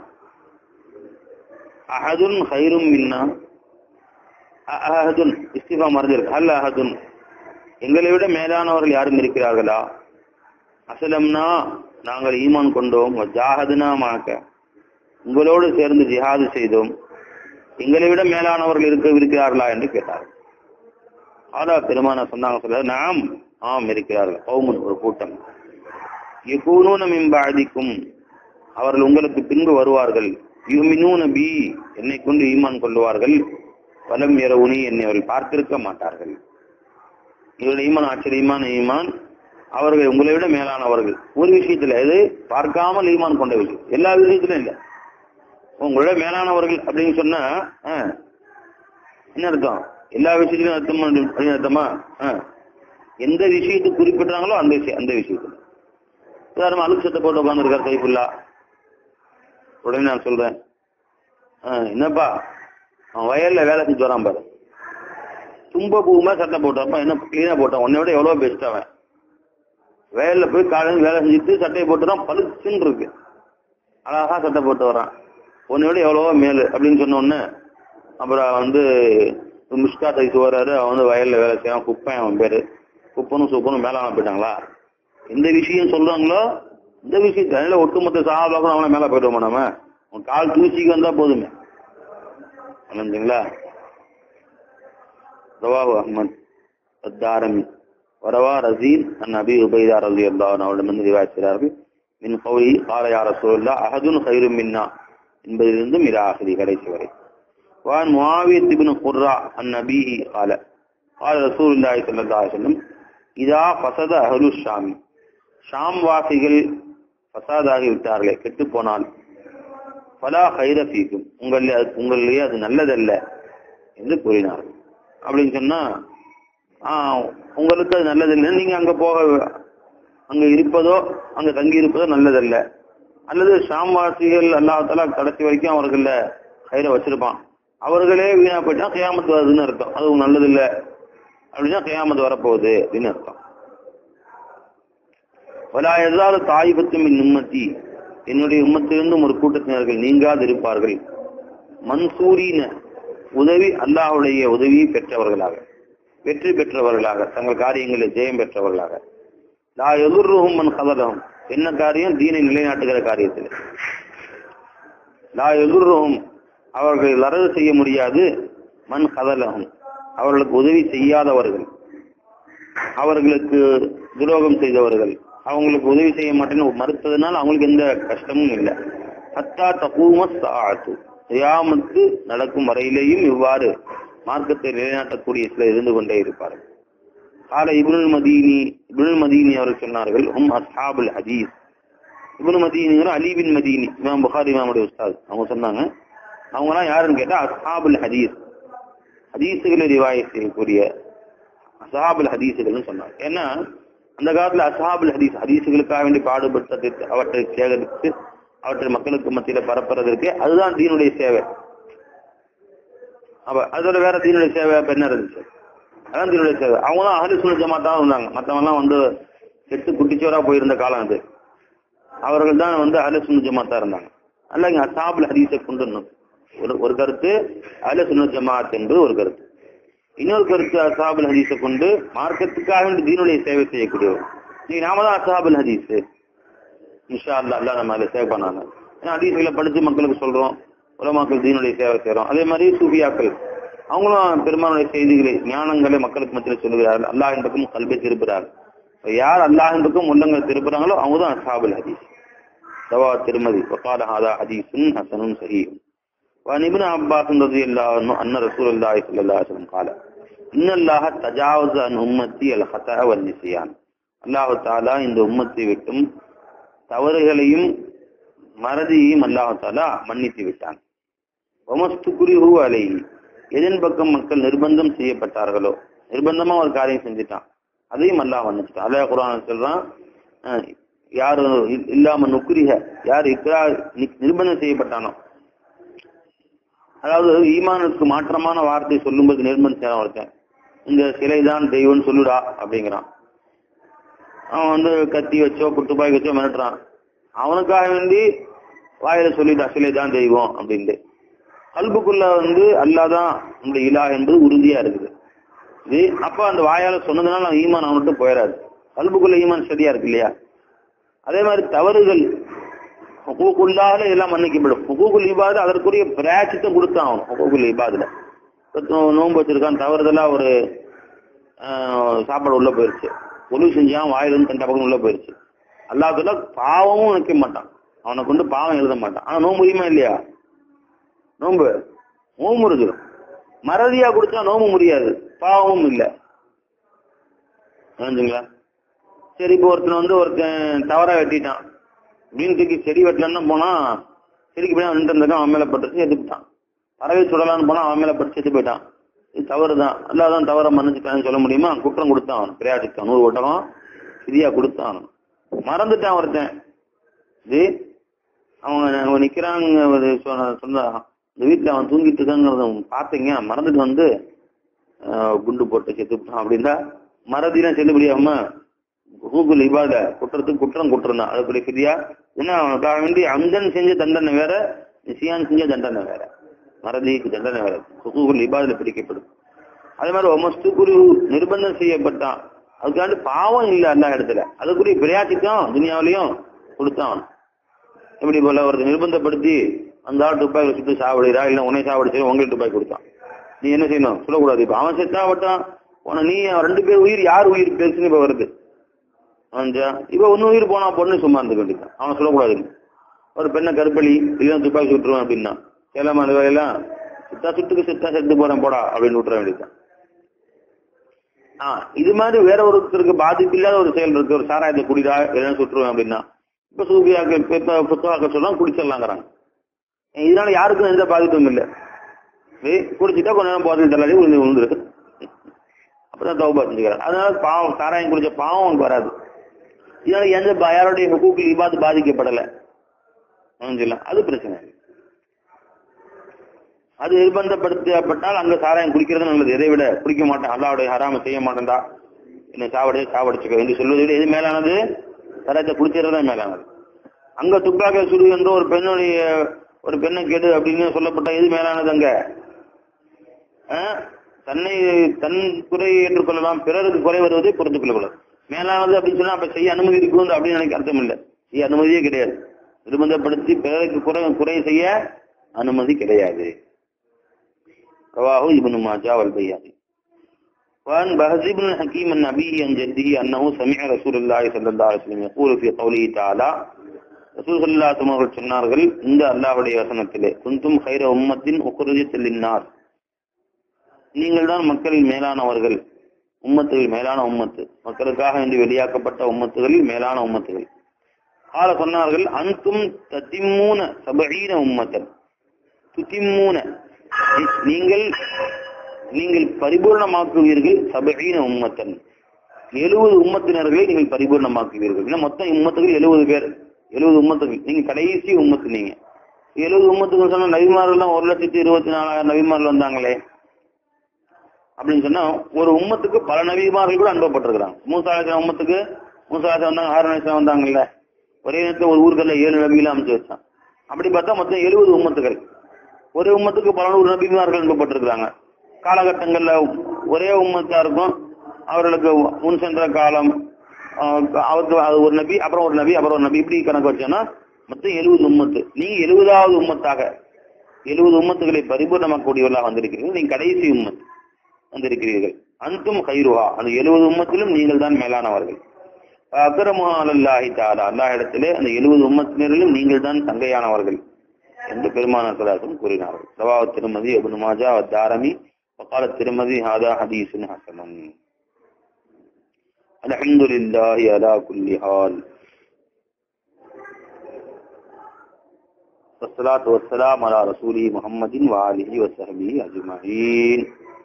அஹதுன் ஹைரும் மின்னா அ- அஹதுன் இஸ்திஃபா மறந்திருக்கு ஹல் அஹதுன் எங்களை விட மேலானவர்கள் யாரும் இருக்கிறார்களா அசலம்னா நாங்கள் ஈமான் கொண்டோம் ஜாஹதுனா மாக்க உங்களோடு சேர்ந்து ஜிஹாது செய்தோம் எங்களை விட மேலானவர்கள் இருக்க இருக்கிறார்களா என்று கேட்டார்கள் ஆதா பெருமான சொன்னாங்க சொல்ல நாம் ஆம் இருக்கிறார்கள் கௌமுன் ஒரு கூட்டம் யகூனூன மின் பாதிக்கும் அவர்கள் உங்களுக்கு பின்பு வருவார்கள் யுமினூன பி என்னை கொண்டு ஈமான் கொள்வார்கள் வலம் இரவுனி என்னை அவர்கள் பார்த்திருக்க மாட்டார்கள் இவருடைய ஈமான் ஆச்சரியமான ஈமான் அவர்கள் உங்களை விட மேலானவர்கள் ஒரு விஷயத்துல இது பார்க்காமல் ஈமான் கொண்ட விஷயம் எல்லா விஷயத்திலும் இல்ல உங்களோட மேலானவர்கள் அப்படின்னு சொன்னா ஆ, என்ன அர்த்தம் எல்லா விஷயத்திலும் அர்த்தம் பண்ணு- அப்படின்னு அர்த்தமா ஆ. எந்த விஷயத்தை குறிப்பிட்டாங்களோ அந்த விஷயம் அந்த விஷயத்துல உதாரணமா அழுக்கு சட்டை போட்டு உட்காந்துருக்கார் கைஃபுல்லா உடனே நான் சொல்றேன் "ஆ, என்னப்பா அவன் வயல்ல வேலை செஞ்சு வரான் பாரு தும்ப பூமா சட்டை போட்டாப்பா என்ன கிளீனா போட்டான் உன்னை விட எவ்வளவு பெஸ்ட் அவன் வயல்ல போய் காலையில் வேலை செஞ்சுட்டு சட்டையை போட்டுறான் பழுச்சுன்னு இருக்கு அழகா சட்டை போட்டு வரான் உன்னை விட எவ்வளவோ மேலு அப்படின்னு சொன்ன உடனே அப்புறம் வந்து முஷ்கா தைஸ் வர்றாரு அவன் வந்து வயல்ல வேலை செய்யறான் குப்பன் அவன் பேரு குப்பனும் சூப்பனும் மேலான போயிட்டாங்களா எந்த விஷயம் சொல்றாங்களோ இந்த விஷயத்த அதனால ஒட்டுமொத்த சாபாக்கும் அவனை மேல போயிடுவோமா நம்ம உன் கால் தூசிக்கு வந்தா போதுமே புரிஞ்சுங்களா ரவாஹு அஹ்மத் அத்தாரமி வரவா ரசீல் அன் அபி உபைதா ரலி அல்லாஹ் அவரிடமிருந்து ரிவாய்க்கிறார்கள் மின் கௌரி கால யார சூழல்லா அஹதுன் ஹைரும் மின்னா என்பதிலிருந்து மிரா ஆசிரி கடைசி வரை وعن معاوية بن قراء عن نبيه قال قال رسول الله صلى الله عليه وسلم இதா ஃபசத அஹலு ஷாமி ஷாம் வாசிகள் ஃபசாதாகி விட்டார்களே கெட்டு போனால் ஃபலா ஹைர ஃபீக்கும் உங்களிலே அது உங்களிலேயே அது நல்லதல்ல என்று கூறினார்கள் அப்படின்னு சொன்னா ஆஹ், உங்களுக்கு அது நல்லதில்லை நீங்க அங்க போக அங்க இருப்பதோ அங்க தங்கி இருப்பதோ நல்லதல்ல அல்லது ஷாம்வாசிகள் அல்லாஹால கடைசி வரைக்கும் அவர்கள கயிறை வச்சிருப்பான் அவர்களே வீணா போயிட்டா கியாமத்து வருதுன்னு அர்த்தம் அது நல்லது இல்ல அப்படின்னா கியாமத்து வரப்போகுது அப்படின்னு அர்த்தம் வலா எதாவது தாய்பத்தும் என் உம்மத்தி என்னுடைய உம்மத்திலிருந்தும் ஒரு கூட்டத்தினர்கள் நீங்காது இருப்பார்கள் மன்சூரின உதவி அல்லாஹ்வுடைய உதவியை பெற்றவர்களாக வெற்றி பெற்றவர்களாக தங்கள் காரியங்களில் ஜெயம் பெற்றவர்களாக லா எதிர்ருகும் மன் கதலகும் என்ன காரியம் தீனை நிலைநாட்டுகிற காரியத்தில் லா எதிர்ருகும் அவர்கள் லரது செய்ய முடியாது மண் கதலகும் அவர்களுக்கு உதவி செய்யாதவர்கள் அவர்களுக்கு துரோகம் செய்தவர்கள் அவங்களுக்கு உதவி செய்ய மாட்டேன்னு மறுத்ததுனால அவங்களுக்கு எந்த கஷ்டமும் இல்லை ஹத்தா தகூம சாத்து செய்யாமத்து நடக்கும் வரையிலேயும் இவ்வாறு மார்க்கத்தை நிலைநாட்டக்கூடிய சிலர் இருந்து கொண்டே இருப்பார்கள் கால இப்னுல் மதீனி இப்னுல் மதீனி அவர்கள் சொன்னார்கள் ஹும் அஸ்ஹாபுல் ஹதீஸ் இப்னு மதீனிங்கிற அலிபின் மதீனி இமாம் புகாரி இமாமுடைய உஸ்தாத் அவங்க சொன்னாங்க அவங்கலாம் யாருன்னு கேட்டா அஸ்ஹாபுல் ஹதீஸ் ஹதீஸுகளை ரிவாய செய்யக்கூடிய அஸ்ஹாபுல் ஹதீஸுகள்னு சொன்னாங்க ஏன்னா அந்த காலத்துல அஸ்ஹாபுல் ஹதீஸ் ஹதீஸுகளுக்காக வேண்டி பாடுபட்டது அவற்றை சேகரித்து அவற்றை மக்களுக்கு மத்தியில பரப்புறதற்கு அதுதான் தீனுடைய சேவை அப்ப அதோட வேற தீனுடைய சேவை அப்ப என்ன இருந்துச்சு அதான் தீனுடைய சேவை அவங்க தான் அகலி சுனு ஜமாத்தா இருந்தாங்க மத்தவங்க எல்லாம் வந்து கெட்டு குட்டிச்சோரா போயிருந்த காலம் அது அவர்கள் தான் வந்து அகல சுனு ஜமாத்தா இருந்தாங்க அல்ல இங்க அசாபுல் ஹதீஸை கொண்டு வரணும். ஒரு ஒரு கருத்து அகல சுனு ஜமாத் என்பது ஒரு கருத்து இன்னொரு கருத்து அசாபுல் ஹதீஸை கொண்டு மார்க்கத்துக்காக வேண்டி தீனுடைய சேவை செய்யக்கூடியவர் நீங்க நாம தான் அசாபுல் ஹதீஸ் இன்ஷா அல்லா அல்லா நம்ம அதை சேவை பண்ணாங்க ஏன்னா ஹதீஸ்களை படிச்சு மக்களுக்கு சொல்றோம் உலமாக்கள் தீனுடைய சேவை செய்றோம் அதே மாதிரி சூஃபியாக்கள் அவங்களும் பெருமானுடைய செய்திகளை ஞானங்களை மக்களுக்கு மத்தியில் சொல்லுகிறார்கள் அல்லாஹின் பக்கம் கல்வி திருப்புறார்கள் இப்ப யார் அல்லாஹின் பக்கம் உள்ளங்கள் திருப்புறாங்களோ அவங்க தான் அசாபுல் ஹதீஸ் சவா திருமதி وقال هذا حديث حسن صحيح وعن ابن عباس رضي الله عنه أن رسول الله صلى الله عليه وسلم قال إن الله تجاوز عن أمتي الخطأ والنسيان அல்லாஹ் தாலா இந்த உம்மத்தை விட்டும் தவறுகளையும் மறதியையும் அல்லாஹ் தாலா மன்னித்து விட்டான் ஒமஸ்துகுரிஹு அலை எதன் பக்கம் மக்கள் நிர்பந்தம் செய்யப்பட்டார்களோ நிர்பந்தமா ஒரு காரியம் செஞ்சுட்டான் அதையும் அல்லாஹ் மன்னிச்சிட்டான் அல்லாஹ் குரான் சொல்றான் அஹ், யாரு இ- இல்லாம நுக்குரிக யார் இக்ரா நி- நிர்பந்தம் செய்யப்பட்டானோ அதாவது ஈமானுக்கு மாற்றமான வார்த்தை சொல்லும்போது நிர்பந்தம் செய்யறான் ஒருத்தன் இந்த சிலை தான் தெய்வம்னு சொல்லுடா அப்படிங்கிறான் அவன் வந்து கத்தி வச்சோ குட்டுப்பாய் வச்சோ மிரட்டுறான் அவனுக்காக வேண்டி வாயில சொல்லிட்டான் சிலை தான் தெய்வம் அப்படின்ட்டு கல்புக்குள்ள வந்து அல்லாதான் நம்முடைய இலா என்பது உறுதியா இருக்குது இது அப்ப அந்த வாயால சொன்னதுனால அவன் ஈமான் அவன்கிட்ட போயிடாது கல்புக்குள்ள ஈமான் சரியா இருக்கு இல்லையா அதே மாதிரி தவறுகள் ஹுகூக்குள்ளால இதெல்லாம் மன்னிக்கப்படும் ஹுகூக்குல் இபாது அதற்குரிய பிராச்சித்தம் கொடுத்தான் அவன் ஹுகூக்குல் இபாதுல இப்ப நோன்பு வச்சிருக்கான் தவறுதலா ஒரு ஆஹ், சாப்பாடு உள்ள போயிருச்சு ஒளி செஞ்சான் வாயிலிருந்து தண்டை பக்கம் உள்ள போயிருச்சு அல்லாத்துல பாவமும் நிற்க மாட்டான் அவனை கொண்டு பாவம் எழுத மாட்டான் ஆனா நோன்பு முடியுமா இல்லையா நோன்பு நோம்பு இருக்கு மறதியா குடிச்சா நோம்பு முடியாது பாவமும் இல்லை புரிஞ்சுங்களா சரி இப்போ ஒருத்தன் வந்து ஒருத்தன் தவறா வெட்டிட்டான் அப்படின்னு தூக்கி செடி வெட்டலன்னு போனா செடிக்கு போய் நின்று இருந்திருக்கான் அவன் மேல பட்டு செத்துட்டான் பறவை சுடலான்னு போனா அவன் மேல பட்டு செத்து போயிட்டான் இது தவறு தான் அல்லாதான் தவற மன்னிச்சுட்டான்னு சொல்ல முடியுமா குற்றம் கொடுத்தான் அவன் பிரயாசித்தான் நூறு ஒட்டகம் ஃப்ரீயா கொடுத்தான் மறந்துட்டான் ஒருத்தன் இது அவங்க அவங்க நிக்கிறாங்க ஒரு சொன்ன சொன்னா இந்த வீட்டுல அவன் தூங்கிட்டு இருக்காங்கிறத பாத்தீங்க மறந்துட்டு வந்து ஆஹ், குண்டு போட்டு செத்துட்டான் அப்படின்னா மறதிலாம் செல்லுபடியாம கூகுள் இபாத குற்றத்துக்கு குற்றம் குற்றம் தான் அதுக்குரிய ஃப்ரீயா ஏன்னா அவனுக்காக வேண்டி அம்ஜன் செஞ்ச தண்டனை வேற நிசியான் செஞ்ச தண்டனை வேற மறதிக்கு தண்டனை வேற கூகுள் இபாதில் பிடிக்கப்படும் அதே மாதிரி ஒமஸ்து குரு நிர்பந்தம் செய்யப்பட்டான் அதுக்காண்டி பாவம் இல்லை அந்த இடத்துல அதுக்குரிய பிரயாசிக்கும் துனியாவிலையும் கொடுத்தான் அவன். எப்படி போல ஒருத்தர் நிர்பந்தப்படுத்தி அந்த ஆள் துப்பாக்கி சுட்டு சாவடிறா இல்ல உன்னை சாவடிச்சு உங்களுக்கு துப்பாக்கி கொடுத்தான் நீ என்ன செய்யணும் சொல்லக்கூடாது இப்ப அவன் செத்தாவட்டான் உன நீ அவன் ரெண்டு பேர் உயிர் யார் உயிர் பெருசுன்னு இப்ப வருது அவன்ஜா இப்ப ஒன்னு உயிர் போனா பொண்ணு சும்மா இருந்துக்க வேண்டியதான் அவன் சொல்லக்கூடாது ஒரு பெண்ணை கருப்பலி இல்லைன்னா துப்பாக்கி சுட்டுருவான் அப்படின்னா சேலாம அந்த வேலையெல்லாம் சுத்தா சுட்டுக்கு சுத்தா செத்து போறேன் போடா அப்படின்னு விட்டுற வேண்டியதுதான் ஆ இது மாதிரி வேற ஒருத்தருக்கு பாதிப்பு இல்லாத ஒரு செயல் இருக்கு ஒரு சாராயத்தை குடிடா இல்லைன்னா சுட்டுருவேன் அப்படின்னா இப்ப சூபியாக்க இப்ப இப்ப புத்தகாக்க சொல்லலாம் குடிச்சிடலாங்கிறாங்க இதனால யாருக்கும் எந்த பாதிப்பும் இல்லை ஏய், குடிச்சிட்டா கொஞ்ச நேரம் போதையில் தள்ளாடி விழுந்து விழுந்துரு அப்பதான் தௌபா செஞ்சுக்கிறாங்க அதனால பாவம் சாராயம் குடிச்ச பாவம் அவனுக்கு வராது இதனால எந்த ப- யாருடைய ஹுக்கூக்கு இபாது பாதிக்கப்படலை சொல்லலாம் அது பிரச்சனை இல்லை. அது நிர்பந்தப்படுத்தப்பட்டால் அங்க சாராயம் குடிக்கிறது நல்லது இதை விட குடிக்க மாட்டேன் அல்லாவுடைய ஹராம செய்ய மாட்டேன்டா என்ன சாவடி சாவடிச்சுக்க என்று சொல்வதை விட எது மேலானது சாராயத்தை குடிக்கிறது தான் மேலானது அங்க துப்பாக்கிய சுடு என்ற ஒரு பெண்ணுடைய ஒரு பெண்ணை கெடு அப்படின்னு சொல்லப்பட்ட எது மேலானது அங்க ஆ? தன்னை தன் குறை ஏற்றுக்கொள்ளலாம் பிறருக்கு குறை வருவதை பொறுத்துக் கொள்ளக்கூடாது மேலானது அப்படின்னு சொன்னா அப்ப செய்ய அனுமதி இருக்கும் அப்படின்னு எனக்கு அர்த்தம் இல்லை செய்ய அனுமதியே கிடையாது நிர்பந்தப்படுத்தி பிறருக்கு குறை குறை செய்ய அனுமதி கிடையாது رواه ابن ماجه والبيهقي وعن بهز بن الحكيم عن أبيه عن جده أنه سمع رسول الله صلى الله عليه وسلم يقول في قوله تعالى ரசூல் சல்லா அவர்கள் சொன்னார்கள் இந்த அல்லாஹ்வுடைய வசனத்திலே குந்தும் ஹைர உம்மத்தின் உக்குரஜத்தில் நார் நீங்கள் தான் மக்களில் மேலானவர்கள் உம்மத்துகள் மேலான உம்மத்து மக்களுக்காக வேண்டி வெளியாக்கப்பட்ட உம்மத்துகளில் மேலான உம்மத்துகள் ஆள சொன்னார்கள் அன்தும் தத்திம்மூன சபஈன உம்மத்தன் துத்திம்மூன நீ- நீங்கள் நீங்கள் பரிபூர்ணமாக்குவீர்கள் சபஈன உம்மத்தன் எழுபது உம்மத்தினர்களை நீங்கள் பரிபூர்ணமாக்குவீர்கள் ஏன்னா மொத்தம் உம்மத்துகள் எழுபது பேர் எழுபது உம்மத்துகள் நீங்க கடைசி உம்மத்து நீங்க எழுபது உம்மத்துக்கு சொன்னா நபிமார்கள் ஒரு லட்சத்தி இருபத்தி நாலாயிரம் நபிமார்கள் வந்தாங்களே அப்படின்னு சொன்னா ஒரு உம்மத்துக்கு பல நபிமார்கள் கூட அனுப்பப்பட்டிருக்கிறாங்க மூசாலசன் உம்மத்துக்கு மூசாலசன் வந்தாங்க ஆறு வந்தாங்கல்ல ஒரே நேரத்தில் ஒரு ஊர்கள்ல ஏழு நபிகளை அமைச்சு வச்சான் அப்படி பார்த்தா மொத்தம் எழுபது உம்மத்துகள் ஒரு உம்மத்துக்கு பல நூறு நபிமார்கள் அனுப்பப்பட்டிருக்கிறாங்க காலகட்டங்கள்ல ஒரே உம்மத்தா இருக்கும் அவர்களுக்கு முன் சென்ற காலம் ஆஹ் அவருக்கு அது ஒரு நபி அப்புறம் ஒரு நபி அப்புறம் ஒரு நபி இப்படி கணக்கு வச்சோன்னா மொத்தம் எழுபது உம்மத்து நீங்க எழுபதாவது உம்மத்தாக எழுபது உம்மத்துகளை பரிபூர்ணமாக்கக்கூடியவர்களாக வந்திருக்கிறீர்கள் நீங்க கடைசி உம்மத் வந்திருக்கிறீர்கள் அன்தும் கைருவா அந்த எழுபது உம்மத்திலும் நீங்கள் தான் மேலானவர்கள் அக்கரமுகா அல்லாஹி தாலா அல்லாஹ் இடத்திலே அந்த எழுபது உம்மத்தினரிலும் நீங்கள் தான் தங்கையானவர்கள் என்று பெருமானார் சலாசம் கூறினார்கள் ரவா திருமதி அபுன் மாஜா தாரமி وقال الترمذي هذا حديث حسن الحمد لله على كل حال والصلاة والسلام على رسوله محمد وآله وصحبه أجمعين